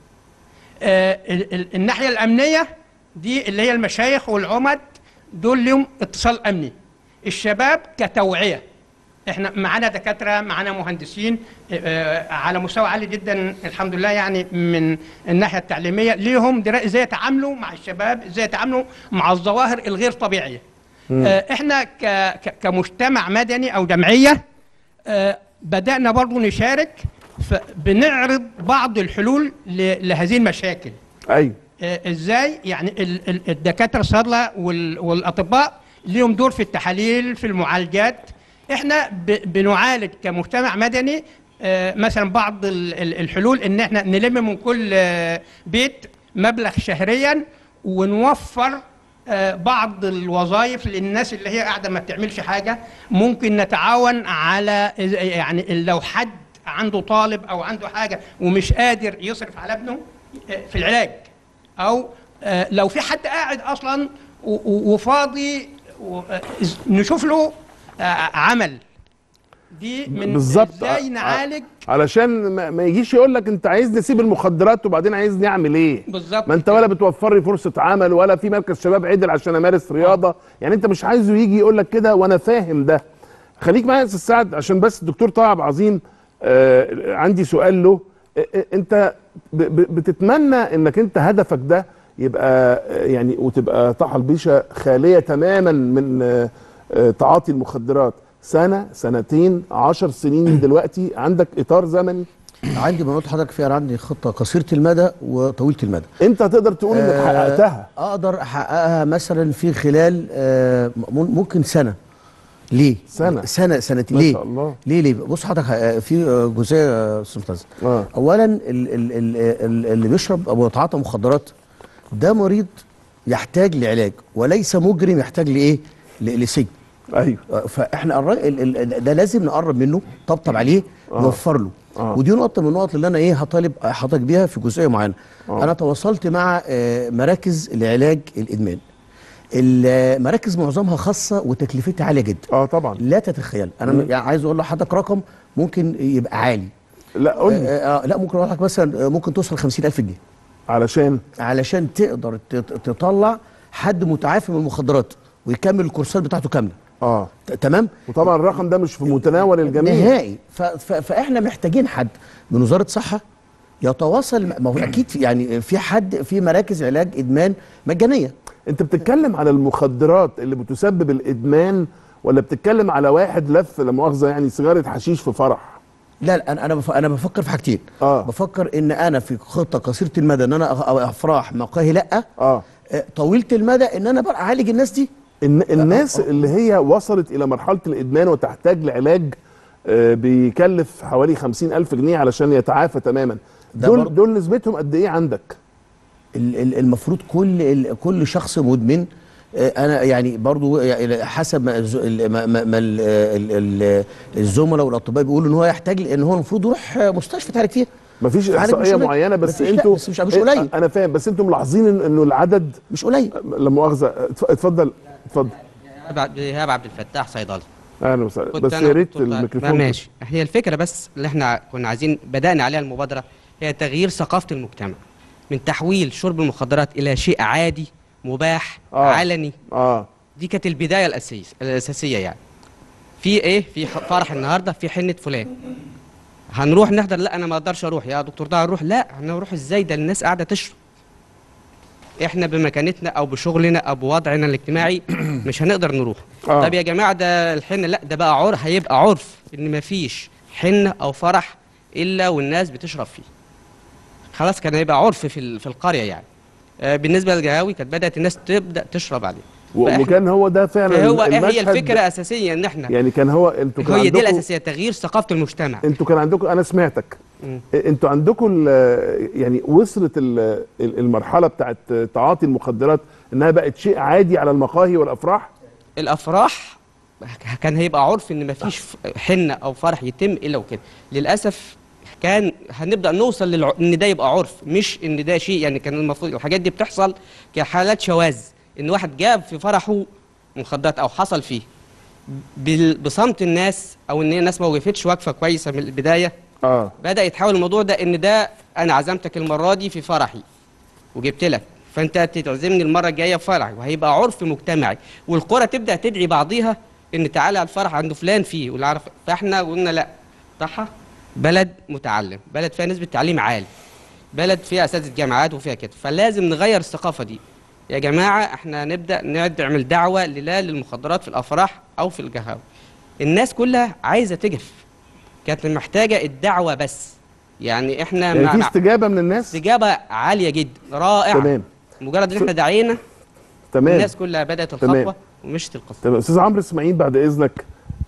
آه ال- ال- الناحيه الامنيه دي اللي هي المشايخ والعمد دول لهم اتصال امني الشباب كتوعيه احنا معانا دكاتره معانا مهندسين آه، على مستوى عالي جدا الحمد لله يعني من الناحيه التعليميه ليهم درايه ازاي يتعاملوا مع الشباب ازاي يتعاملوا مع الظواهر الغير طبيعيه مم. آه، احنا ك- ك- كمجتمع مدني او جمعيه آه، بدانا برضو نشارك بنعرض بعض الحلول ل- لهذه المشاكل ايوه آه، ازاي يعني ال- ال- الدكاتره الصيادله وال- والاطباء ليهم دور في التحاليل في المعالجات احنا ب- بنعالج كمجتمع مدني آه، مثلا بعض ال- ال- الحلول ان احنا نلم من كل آه، بيت مبلغ شهريا ونوفر آه، بعض الوظائف للناس اللي هي قاعده ما بتعملش حاجه ممكن نتعاون على يعني لو حد عنده طالب او عنده حاجه ومش قادر يصرف على ابنه آه، في العلاج او آه، لو في حد قاعد اصلا و- و- وفاضي و- آه، نشوف له آه، عمل دي من بالظبط ازاي ع- نعالج علشان ما, ما يجيش يقول لك انت عايز نسيب المخدرات وبعدين عايزني اعمل ايه بالظبط ما انت ولا بتوفر لي فرصه عمل ولا في مركز شباب عدل عشان امارس رياضه يعني انت مش عايزه يجي يقول لك كده وانا فاهم ده خليك معايا يا استاذ سعد عشان بس الدكتور طه عبد العظيم آه عندي سؤال له آه، آه، انت ب- ب- بتتمنى انك انت هدفك ده يبقى آه، يعني وتبقى طه البيشه خاليه تماما من آه، آه، تعاطي المخدرات سنه سنتين عشر سنين من دلوقتي عندك اطار زمني عندي ما قلت لحضرتك في أنا عندي خطه قصيره المدى وطويله المدى انت تقدر تقول انك حققتها اقدر احققها مثلا في خلال آه، م- ممكن سنه ليه سنة. سنه سنتين ما ليه شاء الله. ليه ليه بص حضرتك آه، في آه، جزئيه يا استاذ ممتاز آه. اولا ال- ال- ال- ال- اللي بيشرب او يتعاطى مخدرات ده مريض يحتاج لعلاج وليس مجرم يحتاج لايه ل- لسجن ايوه فاحنا الر- ال- ال- ده لازم نقرب منه طبطب عليه آه. نوفر له آه. ودي نقطه من النقط اللي انا ايه هطالب حضرتك بيها في جزئيه معينه آه. انا تواصلت مع آه، مراكز لعلاج الادمان المراكز معظمها خاصه وتكلفتها عاليه جدا اه طبعا لا تتخيل انا مم. يعني عايز اقول لحضرتك رقم ممكن يبقى عالي لا قول لي آه آه لا ممكن اقول لك مثلا آه، ممكن توصل 50000 جنيه علشان علشان تقدر تت- تطلع حد متعافي من المخدرات ويكمل الكورسات بتاعته كامله اه ت- تمام وطبعا الرقم ده مش في متناول الجميع نهائي ف... ف... فاحنا محتاجين حد من وزاره صحه يتواصل ما هو اكيد في يعني في حد في مراكز علاج ادمان مجانيه انت بتتكلم على المخدرات اللي بتسبب الادمان ولا بتتكلم على واحد لف لا مؤاخذه يعني سيجاره حشيش في فرح لا لا انا انا بف... انا بفكر في حاجتين اه بفكر ان انا في خطه قصيره المدى ان انا أ- أ- افراح مقاهي لا اه طويله المدى ان انا بقى اعالج الناس دي الن- الناس اللي هي وصلت الى مرحله الادمان وتحتاج لعلاج آه، بيكلف حوالي خمسين ألف جنيه علشان يتعافى تماما ده دول برضه- دول نسبتهم قد ايه عندك ال- ال- المفروض كل ال- كل شخص مدمن آه، انا يعني برضو يعني حسب ما الز- ال- ما ما- ما ال- ال- ال- الزملاء والاطباء بيقولوا ان هو يحتاج ان هو المفروض يروح آه، مستشفى يتعالج فيها مفيش يتعالج احصائيه مش قليل. معينه بس مفيش- لا، انتوا بس مش مش قليل انا فاهم بس انتوا ملاحظين إن- انه العدد مش قليل لا مؤاخذه اتف- اتفضل اتفضل إيهاب- ايهاب عبد الفتاح صيدلي اهلا وسهلا كنت بس أنا يا ريت دكتور طارق. الميكروفون ما ماشي هي الفكره بس اللي احنا كنا عايزين بدانا عليها المبادره هي تغيير ثقافه المجتمع من تحويل شرب المخدرات الى شيء عادي مباح آه. علني اه دي كانت البدايه الاساسيه الاساسيه يعني في ايه في ح- فرح النهارده في حنه فلان هنروح نحضر لا انا ما اقدرش اروح يا دكتور ده هنروح لا هنروح ازاي ده الناس قاعده تشرب احنا بمكانتنا او بشغلنا او بوضعنا الاجتماعي مش هنقدر نروح آه. طب يا جماعه ده الحنه لا ده بقى عرف هيبقى عرف ان مفيش حنه او فرح الا والناس بتشرب فيه خلاص كان هيبقى عرف في ال- في القريه يعني آه، بالنسبه للجهاوي كانت بدات الناس تبدا تشرب عليه و- فإحنا- وكان هو ده فعلا فهو هي المشهد الفكره الاساسيه ان احنا يعني كان هو انتوا كان هي دي عندكم الاساسيه تغيير ثقافه المجتمع انتوا كان عندكم انا سمعتك مم. انتوا عندكم ال- يعني وصلت ال- ال- المرحله بتاعت تعاطي المخدرات انها بقت شيء عادي على المقاهي والافراح الافراح كان هيبقى عرف ان مفيش ف- حنه او فرح يتم الا وكده للاسف كان هنبدا نوصل للع... ان ده يبقى عرف مش ان ده شيء يعني كان المفروض الحاجات دي بتحصل كحالات شواذ ان واحد جاب في فرحه مخدرات او حصل فيه بال... بصمت الناس او ان الناس ما وقفتش وقفه كويسه من البدايه اه بدا يتحول الموضوع ده ان ده انا عزمتك المره دي في فرحي وجبت لك فانت تعزمني المره الجايه في فرحي وهيبقى عرف مجتمعي والقرى تبدا تدعي بعضيها ان تعالى على الفرح عنده فلان فيه واللي عارف فاحنا قلنا لا طحا بلد متعلم بلد فيها نسبه تعليم عالي بلد فيها اساتذه جامعات وفيها كده فلازم نغير الثقافه دي يا جماعه احنا نبدا نعمل دعوه لا للمخدرات في الافراح او في القهاوي الناس كلها عايزه تجف كانت محتاجه الدعوه بس يعني احنا يعني مع- في مع- استجابه من الناس استجابه عاليه جدا رائعه تمام. مجرد ان احنا دعينا تمام الناس كلها بدات تمام. الخطوه ومشت القصه تمام استاذ عمرو اسماعيل بعد اذنك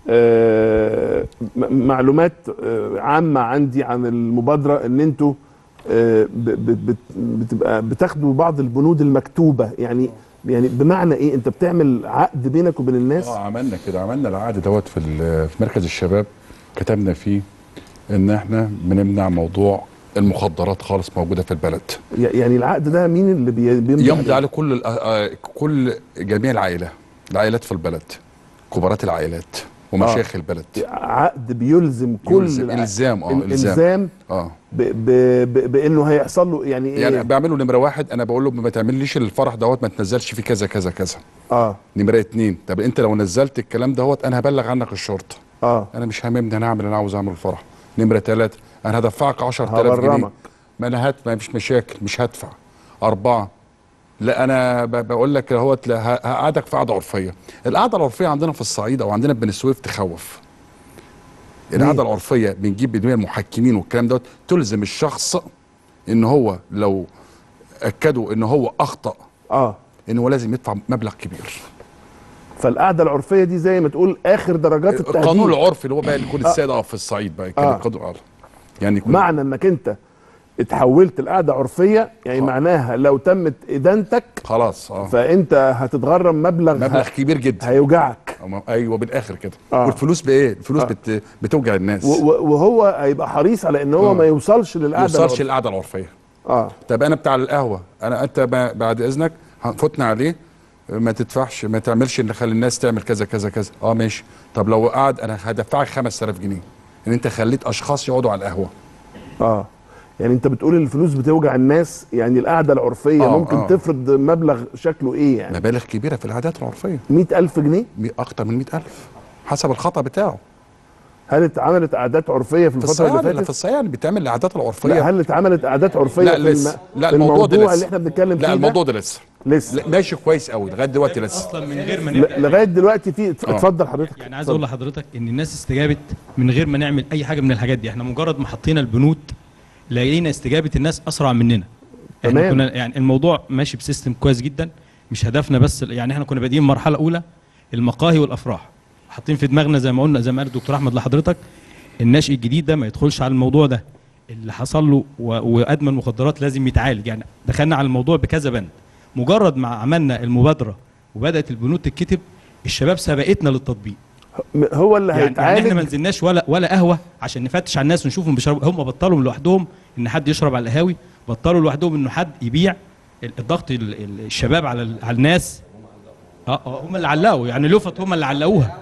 آه م- معلومات آه عامه عندي عن المبادره ان انتوا آه ب- ب- بت- بتبقى بتاخدوا بعض البنود المكتوبه يعني يعني بمعنى ايه انت بتعمل عقد بينك وبين الناس اه عملنا كده عملنا العقد دوت في ال- في مركز الشباب كتبنا فيه ان احنا بنمنع موضوع المخدرات خالص موجوده في البلد ي- يعني العقد ده مين اللي بي- بيمضي يمضي عليه كل الأ- آه، كل جميع العائله العائلات في البلد كبارات العائلات ومشايخ البلد عقد بيلزم كل يلزم الع- الزام اه ال- الزام الزام اه ب ب ب بانه هيحصل له يعني ايه يعني بعمله نمره واحد انا بقول له ما تعمليش الفرح دوت ما تنزلش فيه كذا كذا كذا اه نمره اتنين طب انت لو نزلت الكلام دوت انا هبلغ عنك الشرطه اه انا مش هاممني انا اعمل انا عاوز اعمل الفرح نمره ثلاثة انا هدفعك 10000 جنيه هغرمك. ما انا هات ما فيش مشاكل مش هدفع أربعة لا انا ب- بقول لك اهوت لا، ه- هقعدك في قعده عرفيه القعده العرفيه عندنا في الصعيد او عندنا في بني سويف تخوف القعده العرفيه بنجيب بدون المحكمين والكلام دوت تلزم الشخص ان هو لو اكدوا ان هو اخطا اه ان هو لازم يدفع مبلغ كبير فالقعده العرفيه دي زي ما تقول اخر درجات التهديد القانون العرفي اللي هو بقى لكل آه. الساده في الصعيد بقى كان آه. القانون العرفي. يعني يكون معنى انك انت اتحولت لقعده عرفيه يعني معناها لو تمت ادانتك خلاص اه فانت هتتغرم مبلغ مبلغ ه- كبير جدا هيوجعك أما- ايوه بالاخر كده آه. والفلوس بايه الفلوس آه. بت... بتوجع الناس و- و- وهو هيبقى حريص على ان هو آه. ما يوصلش ما للقعده يوصلش العرفية. القعده العرفيه اه طب انا بتاع القهوه انا انت ب- بعد اذنك فتنا عليه ما تدفعش ما تعملش ان خلي الناس تعمل كذا كذا كذا اه ماشي طب لو قعد انا هدفعك 5000 جنيه ان انت خليت اشخاص يقعدوا على القهوه اه يعني انت بتقول الفلوس بتوجع الناس يعني القعده العرفيه آه، ممكن آه. تفرض مبلغ شكله ايه يعني مبالغ كبيره في العادات العرفيه 100000 جنيه مي- اكتر من 100000 حسب الخطا بتاعه هل اتعملت قعدات عرفيه في في الفتره الصيان اللي لا في فاتت الصيان بتعمل العادات العرفيه لا هل اتعملت قعدات عرفيه لا في لسه الم... لا في الموضوع ده لسه اللي احنا بنتكلم فيه لا الموضوع ده لسه لسه لا ماشي كويس قوي لغايه دلوقتي لسه اصلا من غير ما ل- نبدا لغايه دلوقتي في آه. اتفضل حضرتك يعني عايز اقول لحضرتك ان الناس استجابت من غير ما نعمل اي حاجه من الحاجات دي احنا مجرد ما حطينا البنود لقينا استجابه الناس اسرع مننا احنا تمام. كنا يعني الموضوع ماشي بسيستم كويس جدا مش هدفنا بس يعني احنا كنا بادئين مرحله اولى المقاهي والافراح حاطين في دماغنا زي ما قلنا زي ما قال الدكتور احمد لحضرتك الناشئ الجديد ده ما يدخلش على الموضوع ده اللي حصل له و- وادمن المخدرات لازم يتعالج يعني دخلنا على الموضوع بكذا بند مجرد ما عملنا المبادره وبدات البنود تتكتب الشباب سبقتنا للتطبيق هو اللي يعني, يعني هيتعالج احنا ما نزلناش ولا ولا قهوه عشان نفتش على الناس ونشوفهم بيشربوا هم بطلوا لوحدهم ان حد يشرب على القهاوي بطلوا لوحدهم انه حد يبيع ال- الضغط ال- ال- الشباب على ال- على الناس اه آه، هم اللي علقوا يعني لفت هم اللي علقوها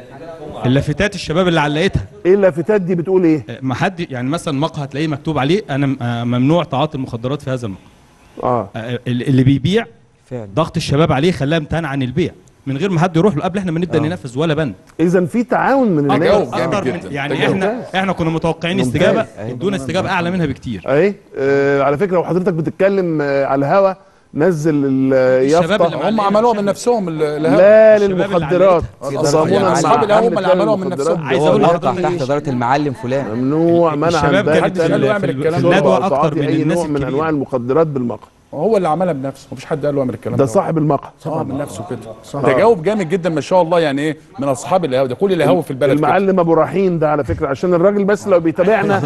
اللافتات الشباب اللي علقتها ايه اللافتات دي بتقول ايه ما حد يعني مثلا مقهى هتلاقيه مكتوب عليه انا م- آه، ممنوع تعاطي المخدرات في هذا المقهى اه آه، ال- اللي بيبيع ضغط الشباب عليه خلاه امتنع عن البيع من غير ما حد يروح له قبل احنا ما نبدا آه. ننفذ ولا بند اذا في تعاون من الناس أكتر من يعني احنا احنا كنا متوقعين ممتاز. استجابه ادونا استجابه اعلى منها بكتير اهي آه على فكره وحضرتك بتتكلم آه على الهوا نزل الشباب اليافطه اللي هم عملوها من نفسهم ال- الإرهاب. لا الشباب اللي للمخدرات عليه. يضربون يعني أصحاب مع القهوة هم حملة اللي عملوها من المخدرات نفسهم. عايز اقول لحضرتك تحت اداره المعلم فلان ممنوع منعا الشباب كانت باتا بتقول له اعمل الكلام ده. الندوه أكتر اكتر من اي الناس نوع من الكبيرة. انواع المخدرات بالمقهى هو اللي عملها بنفسه مفيش حد قال له اعمل الكلام ده صاحب المقهى اه من نفسه كده صح. ده جاوب جامد جدا ما شاء الله يعني ايه من اصحاب القهوه ده كل القهوه في البلد كده. المعلم ابو رحيم ده على فكره عشان الراجل بس لو بيتابعنا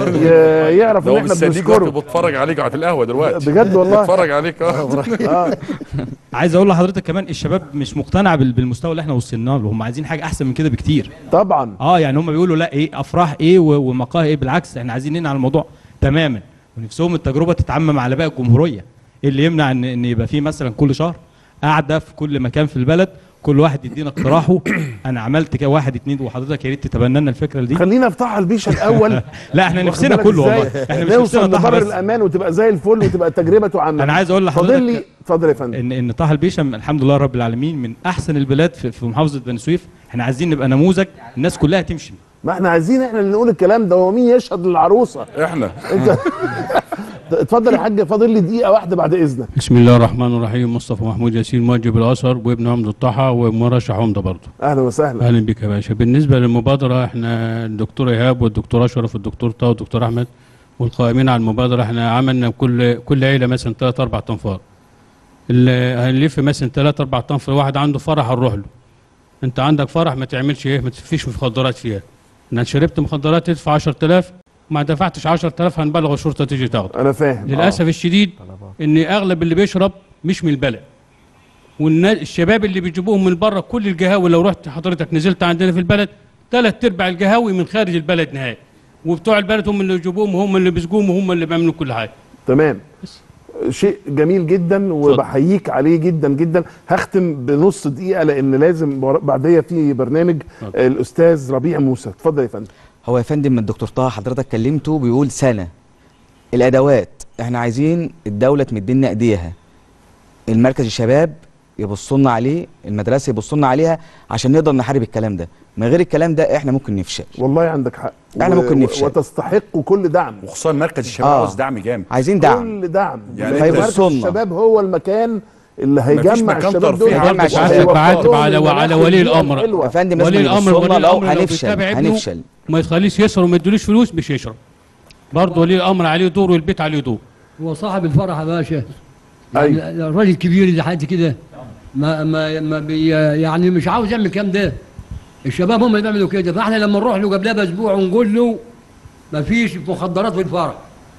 ي- يعرف ده ان هو احنا مستنيك بنذكره دلوقتي بتفرج عليك على القهوه دلوقتي بجد والله. بتفرج عليك اه عايز اقول لحضرتك كمان الشباب مش مقتنع بال- بالمستوى اللي احنا وصلنا له هم عايزين حاجه احسن من كده بكتير طبعا اه يعني هم بيقولوا لا ايه افراح ايه و- ومقاهي ايه بالعكس احنا عايزين ننهي على الموضوع تماما ونفسهم التجربه تتعمم على باقي الجمهوريه ايه اللي يمنع ان ان يبقى في مثلا كل شهر قاعده في كل مكان في البلد كل واحد يدينا اقتراحه انا عملت كده واحد اتنين وحضرتك يا ريت تتبنى لنا الفكره دي خلينا في طه البيشه الاول لا احنا واخد نفسنا بالك كله إزاي؟ والله احنا مش نوصل نفسنا طه لبر بس الامان وتبقى زي الفل وتبقى تجربته عامه انا عايز اقول فاضل لي لحضرتك اتفضل يا فندم ان ان طه البيشم الحمد لله رب العالمين من احسن البلاد في, في محافظه بني سويف احنا عايزين نبقى نموذج الناس كلها تمشي ما احنا عايزين احنا اللي نقول الكلام ده هو مين يشهد للعروسه احنا انت اتفضل يا حاج فاضل لي دقيقه واحده بعد اذنك بسم الله الرحمن الرحيم مصطفى محمود ياسين موجب الاثر وابن حمد الطحا ومرشح عمده برضه اهلا وسهلا اهلا بك يا باشا بالنسبه للمبادره احنا الدكتور ايهاب والدكتور اشرف والدكتور طه والدكتور احمد والقائمين على المبادره احنا عملنا كل كل عيله مثلا ثلاث اربع تنفار اللي هنلف مثلا ثلاث اربع تنفار واحد عنده فرح هنروح له انت عندك فرح ما تعملش ايه ما تفيش مخدرات فيها ان شربت مخدرات تدفع 10000 ما دفعتش 10000 هنبلغ الشرطه تيجي تاخده انا فاهم للاسف الشديد ان اغلب اللي بيشرب مش من البلد والناس الشباب اللي بيجيبوهم من بره كل القهاوي لو رحت حضرتك نزلت عندنا في البلد ثلاث ارباع القهاوي من خارج البلد نهائي وبتوع البلد هم اللي يجيبوهم وهم اللي بيسقوهم وهم اللي بيعملوا كل حاجه تمام شيء جميل جدا وبحييك عليه جدا جدا هختم بنص دقيقه لان لازم ور- بعديه في برنامج الاستاذ ربيع موسى اتفضل يا فندم هو يا فندم من الدكتور طه حضرتك كلمته بيقول سنه الادوات احنا عايزين الدوله تمد لنا ايديها المركز الشباب يبصوا لنا عليه المدرسه يبصوا لنا عليها عشان نقدر نحارب الكلام ده من غير الكلام ده احنا ممكن نفشل والله عندك حق احنا و- ممكن نفشل وتستحق كل دعم وخصوصا مركز الشباب آه. عاوز دعم جامد عايزين دعم كل دعم يعني يعني أنت- مركز الشباب هو المكان اللي مفيش هيجمع مكان الشباب ترفيه دول عنده وهيوفر بعاتب بعاتب لهم على المناخ على ولي والبيئة الامر الحلوة. يا فندم لازم ولي يبصوا الامر لنا ولي لو الامر لو هنفشل بيتابع ابنه هنفشل ما يخليش يسهر وما يدوليش فلوس مش يشرب برضه ولي الامر عليه دور والبيت عليه دور هو صاحب الفرح يا باشا يعني الراجل الكبير اللي حد كده ما ما ما بي يعني مش عاوز يعمل الكلام ده الشباب هم اللي بيعملوا كده فاحنا لما نروح له قبلها باسبوع ونقول له ما فيش مخدرات في الفرح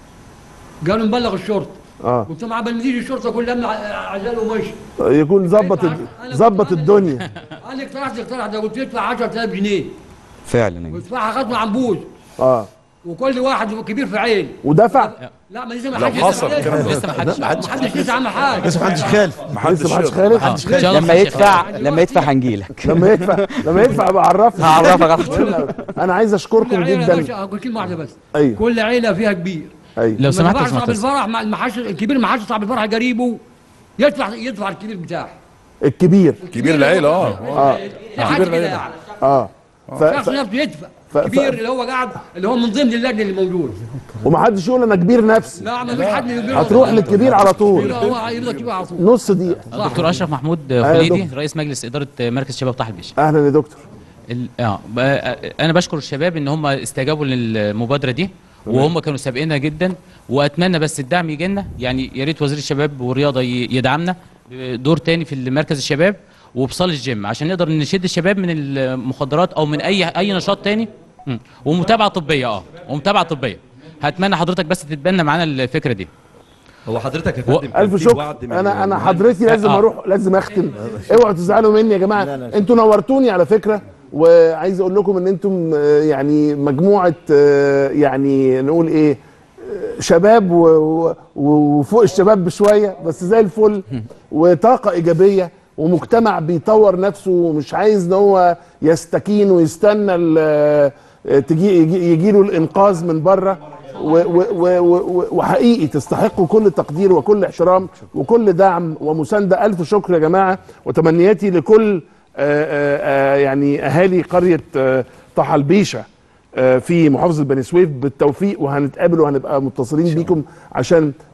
قالوا نبلغ الشرطه اه قلت لهم عبال ما تيجي الشرطه كلها من عزال ومشي يكون ظبط الد- ظبط الدنيا انا اقترحت الاقتراح ده قلت يدفع 10000 جنيه فعلا أيوة. ويدفعها غصب عن بوز اه وكل واحد كبير في عيل ودفع لا ما لسه ما لو حدش حصل الكلام ده. لسه ما حدش ما حدش لسه عمل حاجه لسه محدش خالف محدش لسه محدش يقدر. خالف لما يدفع لما يدفع هنجيلك لما يدفع لما يدفع بعرفك هعرفك على انا عايز كل اشكركم عيله يا جدا باشا اقول كلمه واحده بس ايوه كل عيله فيها كبير ايوه لو سمحت صاحب الفرح مع المحاش الكبير ما حدش صاحب الفرح قريبه يدفع يدفع الكبير بتاعه الكبير كبير العيله اه اه حاجه كده يعني اه ف... الشخص ف... نفسه يدفع ف- الكبير اللي هو قاعد اللي هو من ضمن اللجنه اللي موجود ومحدش يقول انا كبير نفسي لا ما فيش حد يقول هتروح للكبير على طول هو يفضل كبير على طول نص دقيقه دكتور اشرف محمود أيوة يا خليدي دكتور. رئيس مجلس اداره مركز شباب طه البيش اهلا يا دكتور ال- اه بقى- انا بشكر الشباب ان هم استجابوا للمبادره دي وهم كانوا سابقنا جدا واتمنى بس الدعم يجي لنا يعني يا ريت وزير الشباب والرياضه ي- يدعمنا دور تاني في مركز الشباب وبصال الجيم عشان نقدر نشد الشباب من المخدرات او من اي اي نشاط تاني مم. ومتابعه طبيه اه ومتابعه طبيه هتمنى حضرتك بس تتبنى معانا الفكره دي هو حضرتك يا فندم كان الف في شكر وعد من انا انا المهندس- حضرتي لازم آه. اروح لازم اختم اوعوا تزعلوا مني يا جماعه انتوا نورتوني على فكره وعايز اقول لكم ان انتم آه، يعني مجموعه آه، يعني نقول ايه آه، شباب و- و- وفوق الشباب بشويه بس زي الفل وطاقه ايجابيه ومجتمع بيطور نفسه ومش عايز ان هو يستكين ويستنى ال- آه، تجي يجي, يجي له الانقاذ من بره و- و- و- و- وحقيقي تستحقوا كل تقدير وكل احترام وكل دعم ومسانده الف شكر يا جماعه وتمنياتي لكل آه، آه، آه، يعني اهالي قريه آه، طه البيشه آه، في محافظه بني سويف بالتوفيق وهنتقابل وهنبقى متصلين بيكم عشان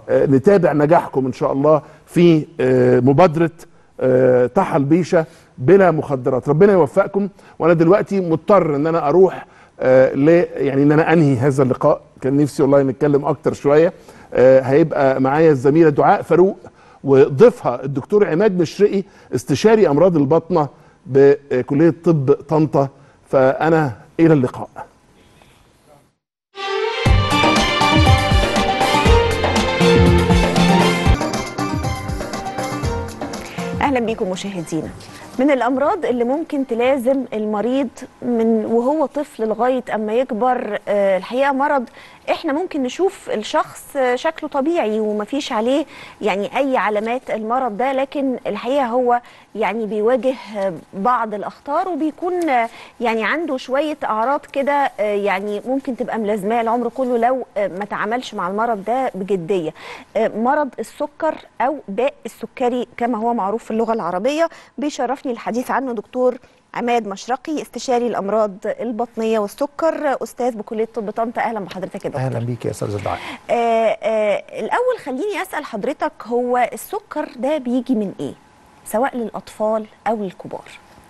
آه، نتابع نجاحكم ان شاء الله في آه، مبادره آه، طحا البيشه بلا مخدرات ربنا يوفقكم وانا دلوقتي مضطر ان انا اروح آه، ل يعني ان انا انهي هذا اللقاء كان نفسي والله نتكلم اكتر شويه آه، هيبقى معايا الزميله دعاء فاروق وضيفها الدكتور عماد مشرقي استشاري امراض الباطنه بكليه طب طنطا فانا الى اللقاء اهلا بيكم مشاهدينا من الامراض اللي ممكن تلازم المريض من وهو طفل لغايه اما يكبر آه، الحقيقه مرض احنا ممكن نشوف الشخص آه، شكله طبيعي ومفيش عليه يعني اي علامات المرض ده لكن الحقيقه هو يعني بيواجه آه، بعض الاخطار وبيكون آه، يعني عنده شويه اعراض كده آه، يعني ممكن تبقى ملازماه العمر كله لو آه، ما تعاملش مع المرض ده بجديه آه، مرض السكر او داء السكري كما هو معروف في اللغه العربيه بيشرفني الحديث عنه دكتور عماد مشرقي استشاري الامراض البطنيه والسكر استاذ بكليه طب طنطا اهلا بحضرتك يا دكتور اهلا بيك يا استاذ دعاء آه آه الاول خليني اسال حضرتك هو السكر ده بيجي من ايه سواء للاطفال او للكبار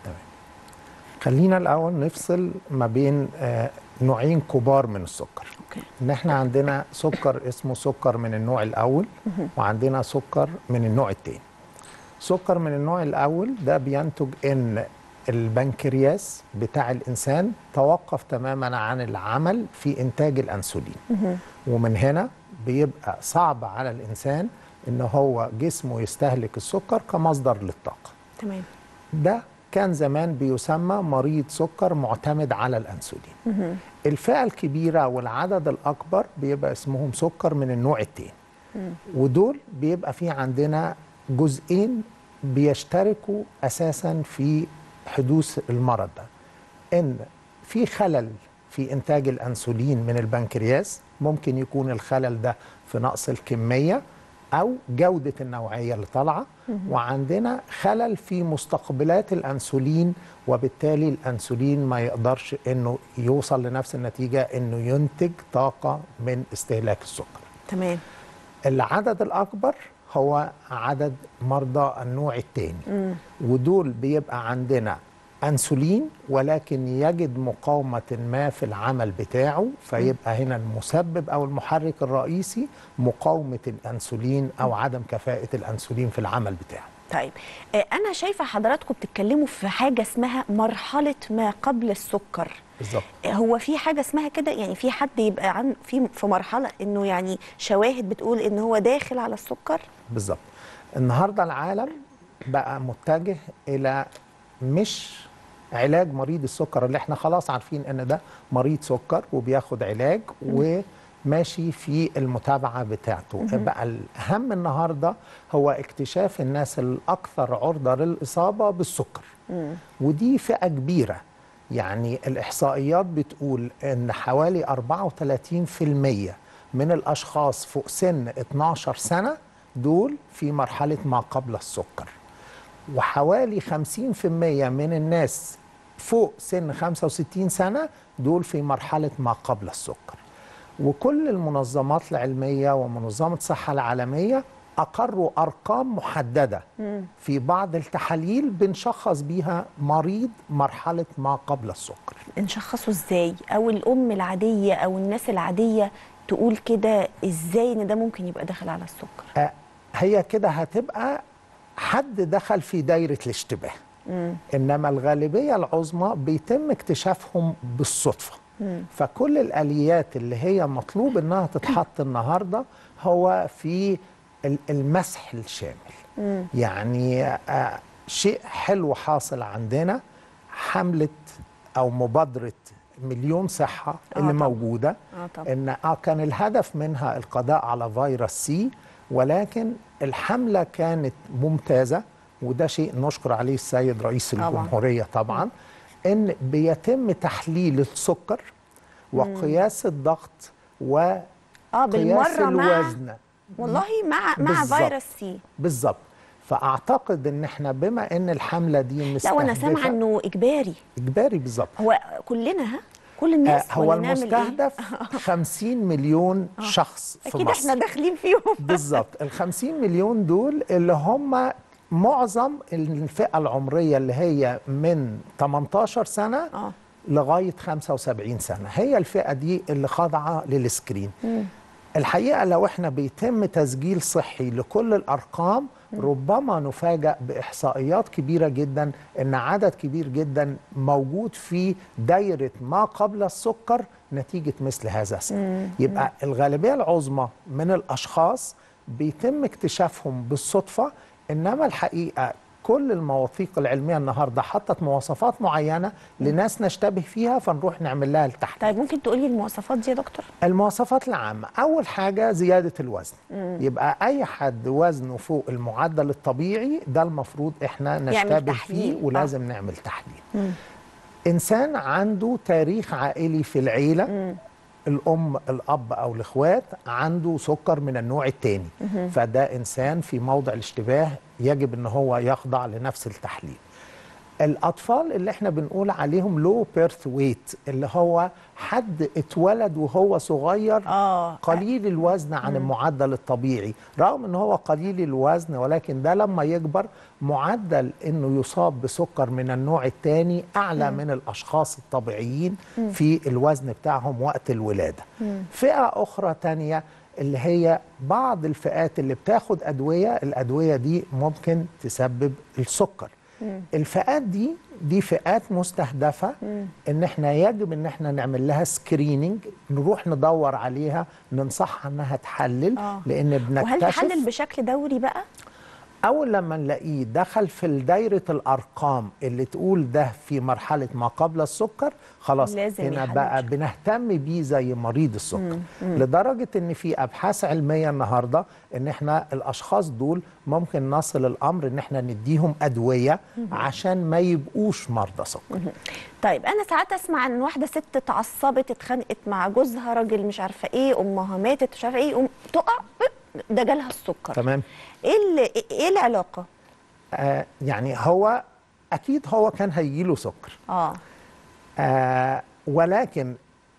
خلينا الاول نفصل ما بين آه، نوعين كبار من السكر أوكي. ان احنا عندنا سكر اسمه سكر من النوع الاول مهم. وعندنا سكر من النوع الثاني سكر من النوع الاول ده بينتج ان البنكرياس بتاع الانسان توقف تماما عن العمل في انتاج الانسولين ومن هنا بيبقى صعب على الانسان ان هو جسمه يستهلك السكر كمصدر للطاقه تمام ده كان زمان بيسمى مريض سكر معتمد على الانسولين مهم. الفئه الكبيره والعدد الاكبر بيبقى اسمهم سكر من النوع التاني ودول بيبقى في عندنا جزئين بيشتركوا اساسا في حدوث المرض ده ان في خلل في انتاج الانسولين من البنكرياس ممكن يكون الخلل ده في نقص الكميه او جوده النوعيه اللي طالعه مهم. وعندنا خلل في مستقبلات الانسولين وبالتالي الانسولين ما يقدرش انه يوصل لنفس النتيجه انه ينتج طاقه من استهلاك السكر تمام العدد الاكبر هو عدد مرضى النوع الثاني مم. ودول بيبقى عندنا انسولين ولكن يجد مقاومه ما في العمل بتاعه فيبقى هنا المسبب او المحرك الرئيسي مقاومه الانسولين او عدم كفاءه الانسولين في العمل بتاعه طيب آه، انا شايفه حضراتكم بتتكلموا في حاجه اسمها مرحله ما قبل السكر بالظبط آه، هو في حاجه اسمها كده يعني في حد يبقى عن في في مرحله انه يعني شواهد بتقول ان هو داخل على السكر بالظبط النهارده العالم بقى متجه الى مش علاج مريض السكر اللي احنا خلاص عارفين ان ده مريض سكر وبياخد علاج وماشي في المتابعه بتاعته مهم. بقى الاهم النهارده هو اكتشاف الناس الاكثر عرضه للاصابه بالسكر ودي فئه كبيره يعني الاحصائيات بتقول ان حوالي 34% من الاشخاص فوق سن 12 سنه دول في مرحله ما قبل السكر وحوالي 50% من الناس فوق سن 65 سنه دول في مرحله ما قبل السكر وكل المنظمات العلميه ومنظمه الصحه العالميه اقروا ارقام محدده في بعض التحاليل بنشخص بيها مريض مرحله ما قبل السكر نشخصه ازاي او الام العاديه او الناس العاديه تقول كده ازاي ان ده ممكن يبقى داخل على السكر آه، هي كده هتبقى حد دخل في دايره الاشتباه مم. انما الغالبيه العظمى بيتم اكتشافهم بالصدفه مم. فكل الاليات اللي هي مطلوب انها تتحط النهارده هو في ال- المسح الشامل مم. يعني آه، شيء حلو حاصل عندنا حمله او مبادره مليون صحه آه اللي طبعاً. موجوده اه طبعا ان اه كان الهدف منها القضاء على فيروس سي ولكن الحمله كانت ممتازه وده شيء نشكر عليه السيد رئيس طبعاً. الجمهوريه طبعا ان بيتم تحليل السكر وقياس الضغط وقياس اه بالمره مع الوزن والله مع مع بالظبط. فيروس سي بالظبط فاعتقد ان احنا بما ان الحمله دي لا مستهدفه وانا سامعه انه اجباري اجباري بالظبط هو كلنا ها كل الناس هو ولا نعمل إيه؟ المستهدف 50 مليون شخص في اكيد مصر احنا داخلين فيهم بالظبط ال 50 مليون دول اللي هم معظم الفئه العمريه اللي هي من 18 سنه آه. لغايه 75 سنه هي الفئه دي اللي خاضعه للسكرين الحقيقه لو احنا بيتم تسجيل صحي لكل الارقام ربما نفاجأ باحصائيات كبيره جدا ان عدد كبير جدا موجود في دايره ما قبل السكر نتيجه مثل هذا السبب يبقى الغالبيه العظمى من الاشخاص بيتم اكتشافهم بالصدفه انما الحقيقه كل المواثيق العلميه النهارده حطت مواصفات معينه لناس نشتبه فيها فنروح نعمل لها التحليل طيب ممكن تقولي المواصفات دي يا دكتور المواصفات العامة أول حاجة زيادة الوزن مم. يبقى أي حد وزنه فوق المعدل الطبيعي ده المفروض إحنا نشتبه تحليل. فيه ولازم نعمل تحليل إنسان عنده تاريخ عائلي في العيلة الأم الأب أو الإخوات عنده سكر من النوع الثاني مهم. فده إنسان في موضع الاشتباه يجب إن هو يخضع لنفس التحليل الأطفال اللي احنا بنقول عليهم لو بيرث ويت اللي هو حد اتولد وهو صغير آه. قليل الوزن عن المعدل الطبيعي رغم ان هو قليل الوزن ولكن ده لما يكبر معدل انه يصاب بسكر من النوع الثاني اعلى مم. من الاشخاص الطبيعيين مم. في الوزن بتاعهم وقت الولاده مم. فئة أخرى تانية اللي هي بعض الفئات اللي بتاخد أدوية الأدوية دي ممكن تسبب السكر مم. الفئات دي دي فئات مستهدفة مم. ان احنا يجب ان احنا نعمل لها سكريننج نروح ندور عليها ننصحها انها تحلل آه. لان وهل بنكتشف تحلل بشكل دوري بقى اول لما نلاقيه دخل في دايره الارقام اللي تقول ده في مرحله ما قبل السكر خلاص لازم هنا يحلل بقى بنهتم بيه زي مريض السكر مم. مم. لدرجه ان في ابحاث علميه النهارده ان احنا الاشخاص دول ممكن نصل الامر ان احنا نديهم ادويه مم. عشان ما يبقوش مرضى سكر مهم. طيب انا ساعات اسمع عن واحده ست اتعصبت اتخانقت مع جوزها راجل مش عارفه ايه امها ماتت مش عارفه ايه قوم تقع ده جالها السكر تمام ايه اللي ايه العلاقه آه يعني هو اكيد هو كان هيجيله سكر اه آه ولكن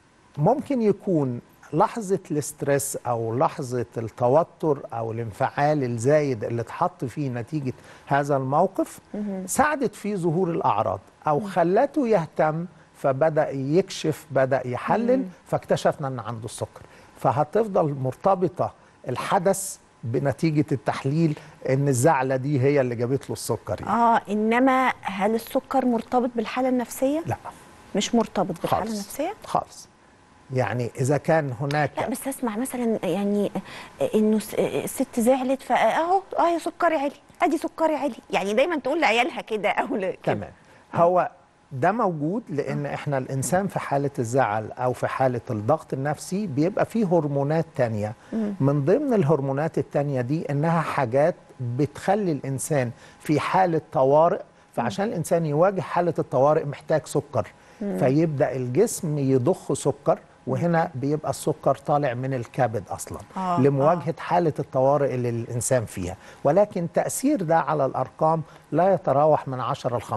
ممكن يكون لحظة الاسترس أو لحظة التوتر أو الانفعال الزايد اللي اتحط فيه نتيجة هذا الموقف مهم. ساعدت في ظهور الأعراض أو خلته يهتم فبدأ يكشف بدأ يحلل مم. فاكتشفنا أن عنده السكر فهتفضل مرتبطة الحدث بنتيجة التحليل أن الزعلة دي هي اللي جابت له السكر يعني. اه انما هل السكر مرتبط بالحاله النفسيه لا مش مرتبط بالحاله خالص. النفسيه خالص يعني إذا كان هناك لا بس اسمع مثلا يعني انه س- الست زعلت فاهو اه يا سكري عالي ادي سكري عالي يعني دايما تقول لعيالها كده او ل- كده. تمام هو ده موجود لان احنا الانسان في حاله الزعل او في حاله الضغط النفسي بيبقى فيه هرمونات تانية مم. من ضمن الهرمونات التانية دي انها حاجات بتخلي الانسان في حاله طوارئ فعشان الانسان يواجه حاله الطوارئ محتاج سكر مم. فيبدا الجسم يضخ سكر وهنا بيبقى السكر طالع من الكبد اصلا آه، لمواجهه حاله الطوارئ اللي الانسان فيها ولكن تاثير ده على الارقام لا يتراوح من 10 ل 15%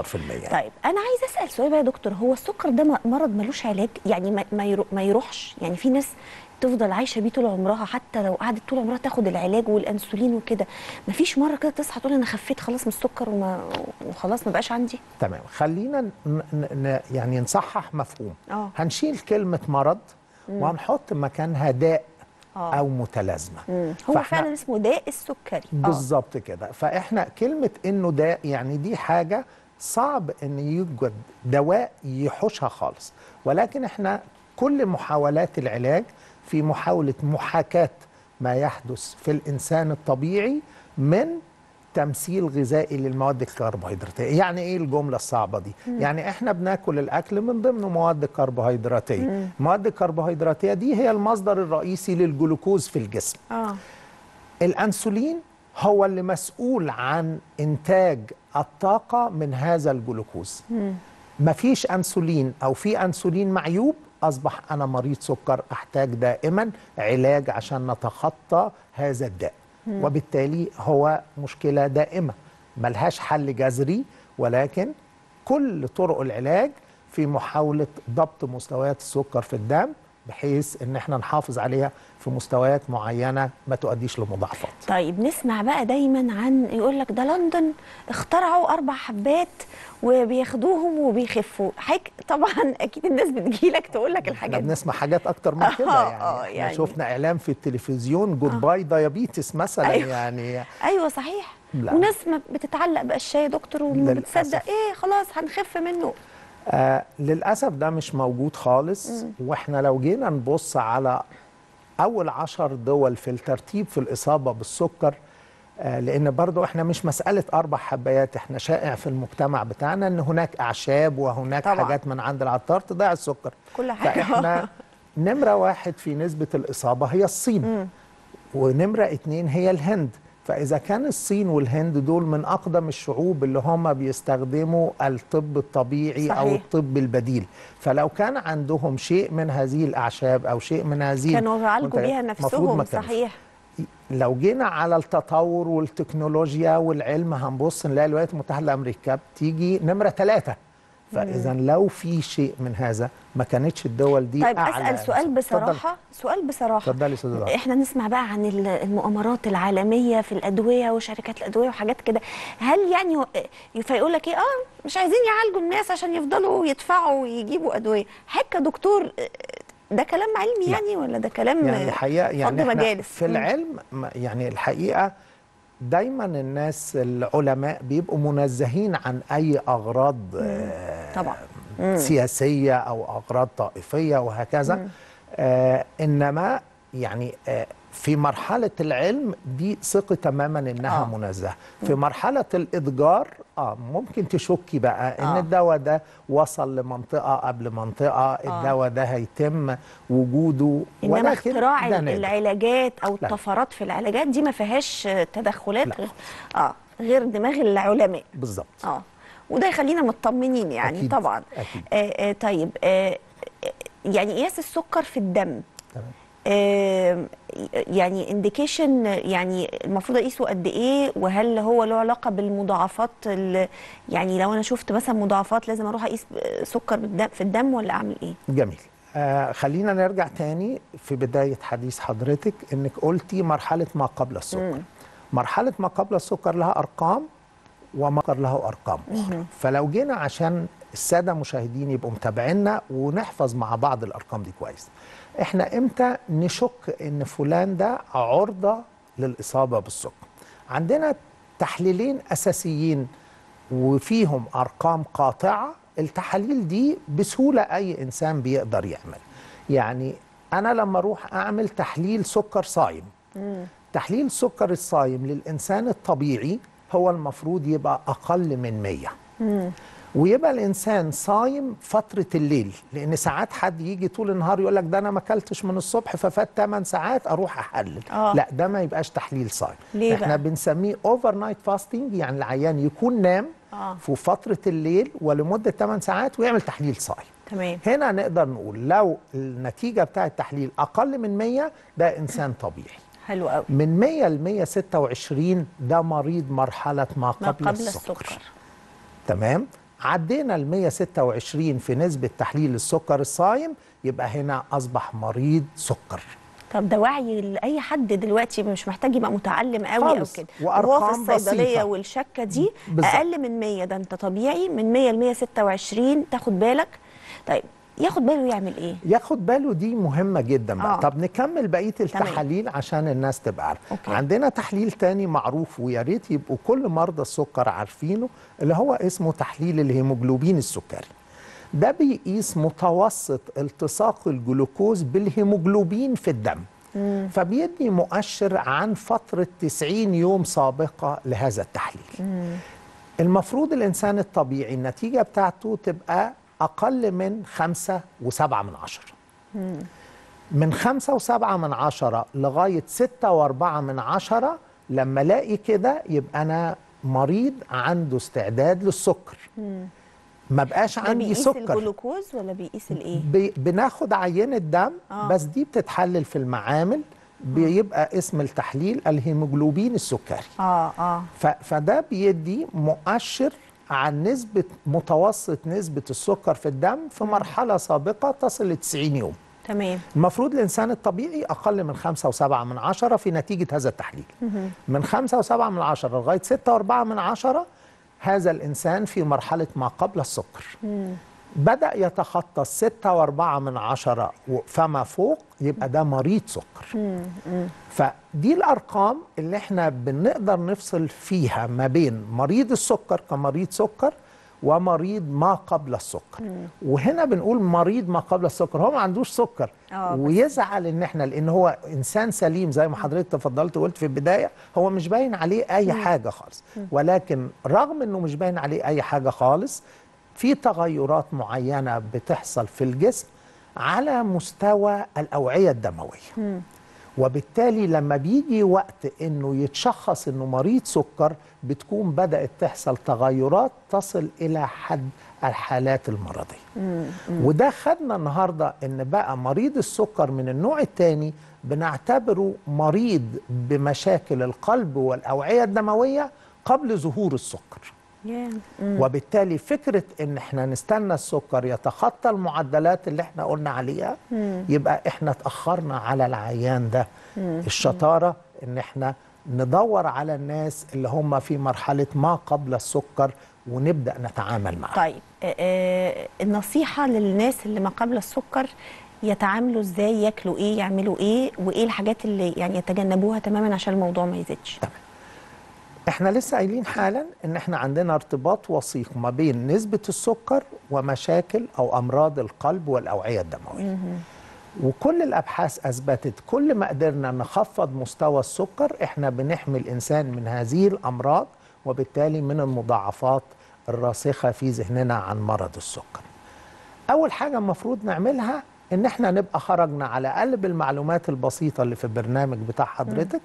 طيب انا عايزه اسال سؤال بقى يا دكتور هو السكر ده م- مرض ملوش علاج يعني ما, ما, يرو ما يروحش يعني في ناس تفضل عايشه بيه طول عمرها حتى لو قعدت طول عمرها تاخد العلاج والانسولين وكده ما فيش مره كده تصحى تقول انا خفيت خلاص من السكر وما وخلاص ما بقاش عندي تمام خلينا ن- ن- ن- يعني نصحح مفهوم اه هنشيل كلمه مرض مم. وهنحط مكانها داء آه. او متلازمه مم. هو فإحنا- فعلا اسمه داء السكري آه. بالظبط كده فاحنا كلمه انه داء يعني دي حاجه صعب ان يوجد دواء يحوشها خالص ولكن احنا كل محاولات العلاج في محاوله محاكاه ما يحدث في الانسان الطبيعي من تمثيل غذائي للمواد الكربوهيدراتيه يعني ايه الجمله الصعبه دي مم. يعني احنا بناكل الاكل من ضمن مواد كربوهيدراتيه مم. المواد الكربوهيدراتيه دي هي المصدر الرئيسي للجلوكوز في الجسم اه الانسولين هو اللي مسؤول عن انتاج الطاقه من هذا الجلوكوز مم. مفيش انسولين او في انسولين معيوب اصبح انا مريض سكر احتاج دائما علاج عشان نتخطى هذا الداء مم. وبالتالي هو مشكله دائمه ملهاش حل جذري ولكن كل طرق العلاج في محاوله ضبط مستويات السكر في الدم بحيث ان احنا نحافظ عليها في مستويات معينه ما تؤديش لمضاعفات طيب نسمع بقى دايما عن يقول لك ده لندن اخترعوا اربع حبات وبياخدوهم وبيخفوا حك طبعا اكيد الناس بتجيلك تقول لك احنا الحاجات دي بنسمع حاجات اكتر من آه، كده آه، يعني احنا يعني. شفنا اعلان في التلفزيون جود باي دايابيتس مثلا أيوة. يعني ايوه صحيح لا. وناس ما بتتعلق بقشايه يا دكتور وما للأسف. بتصدق ايه خلاص هنخف منه آه للأسف ده مش موجود خالص وإحنا لو جينا نبص على أول عشر دول في الترتيب في الإصابة بالسكر آه لأن برضو إحنا مش مسألة أربع حبايات إحنا شائع في المجتمع بتاعنا إن هناك أعشاب وهناك طبعاً. حاجات من عند العطار تضيع السكر كل حاجه فإحنا نمرة واحد في نسبة الإصابة هي الصين ونمرة اتنين هي الهند فإذا كان الصين والهند دول من أقدم الشعوب اللي هم بيستخدموا الطب الطبيعي أو صحيح. الطب البديل فلو كان عندهم شيء من هذه الأعشاب أو شيء من هذه كانوا يعالجوا المنتجات، بيها مفروض ما نفسهم كانش. صحيح لو جينا على التطور والتكنولوجيا والعلم هنبص نلاقي الولايات المتحدة الأمريكية بتيجي نمرة ثلاثة فإذا لو في شيء من هذا ما كانتش الدول دي طيب أعلى اسال سؤال بصراحه سؤال بصراحه اتفضلي يا استاذ دعاء. احنا نسمع بقى عن ال- المؤامرات العالميه في الادويه وشركات الادويه وحاجات كده هل يعني هو- فيقول لك ايه اه مش عايزين يعالجوا الناس عشان يفضلوا يدفعوا ويجيبوا ادويه حضرتك يا دكتور ده كلام علمي لا. يعني ولا ده كلام يعني الحقيقه يعني فض احنا مجالس في مم. العلم ما- يعني الحقيقه دايما الناس العلماء بيبقوا منزهين عن اي اغراض آه، طبعا مم. سياسيه او اغراض طائفيه وهكذا مم. آه انما يعني آه في مرحلة العلم دي ثقة تماما انها آه. آه. منزهة في مرحلة الاتجار اه ممكن تشكي بقى ان آه. آه. الدواء ده وصل لمنطقة قبل منطقة آه. الدواء ده هيتم وجوده انما ولكن اختراع ده ال- نادر. العلاجات او لا. الطفرات في العلاجات دي ما فيهاش تدخلات لا. غير اه غير دماغ العلماء بالظبط اه وده يخلينا مطمنين يعني أكيد. طبعا أكيد. آه آه طيب آه آه، يعني قياس السكر في الدم تمام. آه يعني انديكيشن يعني المفروض اقيسه قد ايه وهل هو له علاقه بالمضاعفات ال- يعني لو انا شفت مثلا مضاعفات لازم اروح اقيس سكر بالدم في الدم ولا اعمل ايه؟ جميل آه خلينا نرجع تاني في بداية حديث حضرتك انك قلتي مرحلة ما قبل السكر مم. مرحلة ما قبل السكر لها أرقام وما قبل له أرقام أخرى مهم. فلو جينا عشان السادة مشاهدين يبقوا متابعينا ونحفظ مع بعض الأرقام دي كويس احنا امتى نشك ان فلان ده عرضة للإصابة بالسكر عندنا تحليلين أساسيين وفيهم أرقام قاطعة التحاليل دي بسهولة أي إنسان بيقدر يعمل يعني أنا لما أروح أعمل تحليل سكر صايم تحليل سكر الصايم للإنسان الطبيعي هو المفروض يبقى أقل من 100 ويبقى الانسان صايم فتره الليل لان ساعات حد يجي طول النهار يقول لك ده انا ما اكلتش من الصبح ففات 8 ساعات اروح احلل آه. لا ده ما يبقاش تحليل صايم ليه احنا بقى؟ بنسميه اوفر نايت فاستنج يعني العيان يكون نام آه. في فتره الليل ولمده 8 ساعات ويعمل تحليل صايم تمام هنا نقدر نقول لو النتيجه بتاع التحليل اقل من 100 ده انسان طبيعي حلو قوي من 100 ل 126 ده مريض مرحله ما قبل, ما قبل السكر. السكر تمام عدينا ال 126 في نسبة تحليل السكر الصايم يبقى هنا أصبح مريض سكر طب ده وعي لاي حد دلوقتي مش محتاج يبقى متعلم قوي او خالص. كده وأرقام وهو في الصيدليه بسيطة. والشكه دي بالظبط. اقل من 100 ده انت طبيعي من 100 ل 126 تاخد بالك طيب ياخد باله يعمل ايه ياخد باله دي مهمة جدا بقى آه. آه. طب نكمل بقية تمام. التحاليل عشان الناس تبقى عارفة أوكي. عندنا تحليل تاني معروف ويا ريت يبقوا كل مرضى السكر عارفينه اللي هو اسمه تحليل الهيموجلوبين السكري ده بيقيس متوسط التصاق الجلوكوز بالهيموجلوبين في الدم مم. فبيدي مؤشر عن فترة 90 يوم سابقة لهذا التحليل مم. المفروض الإنسان الطبيعي النتيجة بتاعته تبقى أقل من خمسة وسبعة من عشرة مم. من خمسة وسبعة من عشرة لغاية ستة وأربعة من عشرة لما ألاقي كده يبقى أنا مريض عنده استعداد للسكر مم. ما بقاش ده عندي بيقيس سكر الجلوكوز ولا بيقيس الايه ب- بناخد عينة دم آه. آه. بس دي بتتحلل في المعامل بيبقى اسم التحليل الهيموجلوبين السكري اه اه ف- فده بيدي مؤشر عن نسبة متوسط نسبة السكر في الدم في مرحلة سابقة تصل ل 90 يوم تمام المفروض الإنسان الطبيعي أقل من 5 و7 من عشرة في نتيجة هذا التحليل مهم. من 5 و7 من عشرة لغاية 6 و4 من عشرة هذا الإنسان في مرحلة ما قبل السكر مم. بدأ يتخطى الستة وأربعة من عشرة و- فما فوق يبقى ده مريض سكر مم. مم. فدي الأرقام اللي احنا بنقدر نفصل فيها ما بين مريض السكر كمريض سكر ومريض ما قبل السكر مم. وهنا بنقول مريض ما قبل السكر هو ما عندوش سكر آه، بس- ويزعل ان احنا لان هو انسان سليم زي ما حضرتك تفضلت وقلت في البدايه هو مش باين عليه اي مم. حاجه خالص مم. ولكن رغم انه مش باين عليه اي حاجه خالص في تغيرات معينه بتحصل في الجسم على مستوى الاوعيه الدمويه مم. وبالتالي لما بيجي وقت انه يتشخص انه مريض سكر بتكون بدات تحصل تغيرات تصل الى حد الحالات المرضيه مم. مم. وده خدنا النهارده ان بقى مريض السكر من النوع الثاني بنعتبره مريض بمشاكل القلب والاوعيه الدمويه قبل ظهور السكر ياه. مم. وبالتالي فكره ان احنا نستنى السكر يتخطى المعدلات اللي احنا قلنا عليها مم. يبقى احنا اتاخرنا على العيان ده مم. الشطاره ان احنا ندور على الناس اللي هم في مرحله ما قبل السكر ونبدا نتعامل معاهم طيب آه، آه، النصيحة للناس اللي ما قبل السكر يتعاملوا ازاي ياكلوا ايه يعملوا ايه وايه الحاجات اللي يعني يتجنبوها تماما عشان الموضوع ما يزيدش احنا لسه قايلين حالا ان احنا عندنا ارتباط وثيق ما بين نسبة السكر ومشاكل او امراض القلب والاوعية الدموية مهم. وكل الابحاث اثبتت كل ما قدرنا نخفض مستوى السكر احنا بنحمي الانسان من هذه الامراض وبالتالي من المضاعفات الراسخة في ذهننا عن مرض السكر اول حاجة المفروض نعملها ان احنا نبقى خرجنا على الاقل بالمعلومات البسيطة اللي في البرنامج بتاع حضرتك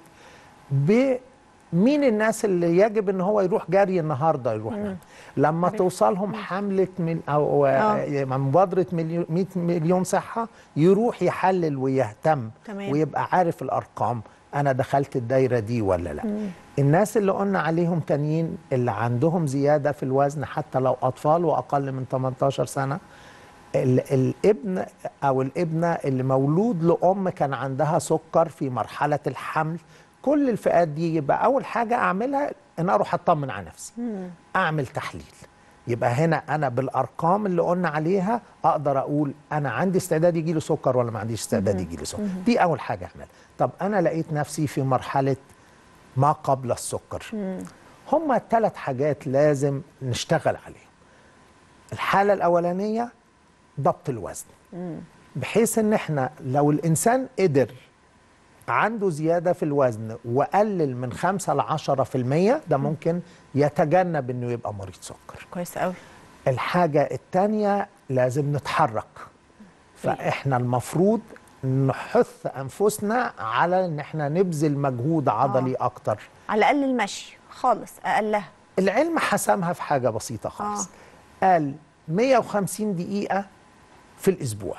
بمين الناس اللي يجب ان هو يروح جري النهارده يروح مم. لما توصلهم حمله من او آه. مبادره مليون 100 مليون صحه يروح يحلل ويهتم تمام. ويبقى عارف الارقام انا دخلت الدايره دي ولا لا مم. الناس اللي قلنا عليهم تانيين اللي عندهم زياده في الوزن حتى لو اطفال واقل من 18 سنه ال- الابن او الابنه اللي مولود لام كان عندها سكر في مرحله الحمل كل الفئات دي يبقى اول حاجه اعملها ان اروح اطمن على نفسي مم. اعمل تحليل يبقى هنا انا بالارقام اللي قلنا عليها اقدر اقول انا عندي استعداد يجي لي سكر ولا ما عنديش استعداد مهم. يجي لي سكر مهم. دي اول حاجه اعملها طب انا لقيت نفسي في مرحله ما قبل السكر مم. هما ثلاث حاجات لازم نشتغل عليهم الحاله الاولانيه ضبط الوزن مم. بحيث ان احنا لو الانسان قدر عنده زيادة في الوزن وقلل من 5 ل 10% ده ممكن يتجنب انه يبقى مريض سكر كويس قوي الحاجة التانية لازم نتحرك فاحنا المفروض نحث انفسنا على ان احنا نبذل مجهود عضلي آه. اكتر على الاقل المشي خالص اقلها العلم حسمها في حاجة بسيطة خالص قال 150 دقيقة في الأسبوع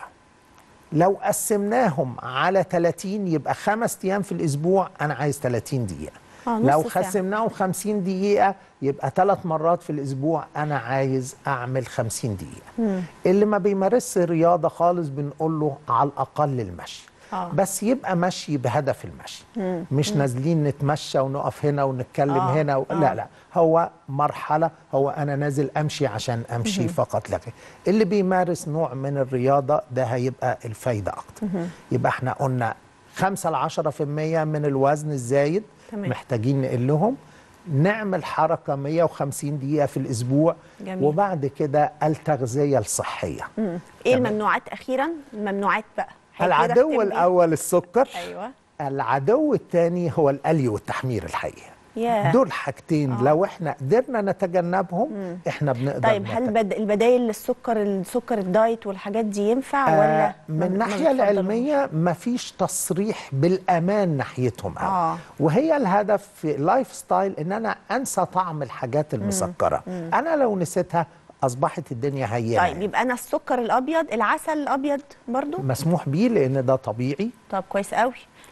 لو قسمناهم على 30 يبقى خمس أيام في الأسبوع أنا عايز 30 دقيقة آه، نص لو ساعة. قسمناهم 50 دقيقة يبقى ثلاث مرات في الأسبوع أنا عايز أعمل 50 دقيقة مم. اللي ما بيمارسش رياضة خالص بنقول له على الأقل المشي آه. بس يبقى مشي بهدف المشي مم. مش مم. نازلين نتمشى ونقف هنا ونتكلم آه، هنا و... آه. لا لا هو مرحلة هو أنا نازل أمشي عشان أمشي مهم. فقط لا غير. اللي بيمارس نوع من الرياضة ده هيبقى الفايدة أكتر مهم. يبقى احنا قلنا 5 ل 10% من الوزن الزايد تمام. محتاجين نقلهم نعمل حركة 150 دقيقة في الأسبوع جميل. وبعد كده التغذية الصحية مم. ايه الممنوعات اخيرا الممنوعات بقى هيبتدي العدو أختم بيه. الأول السكر ايوه العدو الثاني هو القلي والتحمير الحقيقة ياه. دول حاجتين آه. لو احنا قدرنا نتجنبهم احنا بنقدر طيب هل نت- بد... البدايل للسكر السكر الدايت والحاجات دي ينفع آه ولا ما- من ما الناحية بتفضلوش؟ العلمية مفيش تصريح بالأمان ناحيتهم أوي. آه. وهي الهدف في اللايف ستايل إن أنا أنسى طعم الحاجات المسكرة مم. أنا لو نسيتها أصبحت الدنيا هينة طيب يبقى انا السكر الابيض العسل الابيض برضو مسموح بيه لأن ده طبيعي طب كويس قوي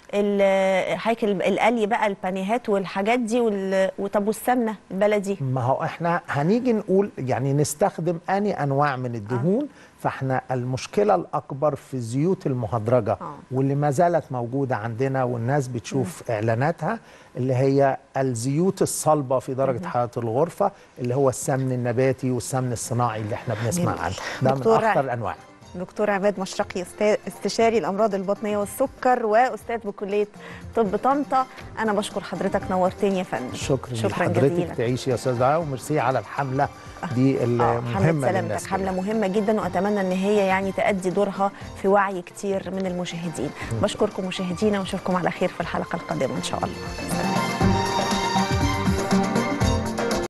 ال- حضرتك ال- القلي بقى البانيهات والحاجات دي وال- وطب والسمنه البلدي ما هو احنا هنيجي نقول يعني نستخدم اني انواع من الدهون فاحنا المشكله الاكبر في الزيوت المهدرجه واللي ما زالت موجوده عندنا والناس بتشوف اعلاناتها اللي هي الزيوت الصلبه في درجه حراره الغرفه اللي هو السمن النباتي والسمن الصناعي اللي احنا بنسمع جميل. عنه ده من دكتور اخطر الانواع دكتور عماد مشرقي استا- استشاري الامراض البطنيه والسكر واستاذ بكليه طب طنطا انا بشكر حضرتك نورتني يا فندم شكرا, شكرا لحضرتك جزيلا تعيشي يا استاذ دعاء وميرسي على الحمله دي حملة المهمه سلامتك للناس حملة مهمة جدا وأتمنى أن هي يعني تأدي دورها في وعي كتير من المشاهدين بشكركم مشاهدينا ونشوفكم على خير في الحلقة القادمة إن شاء الله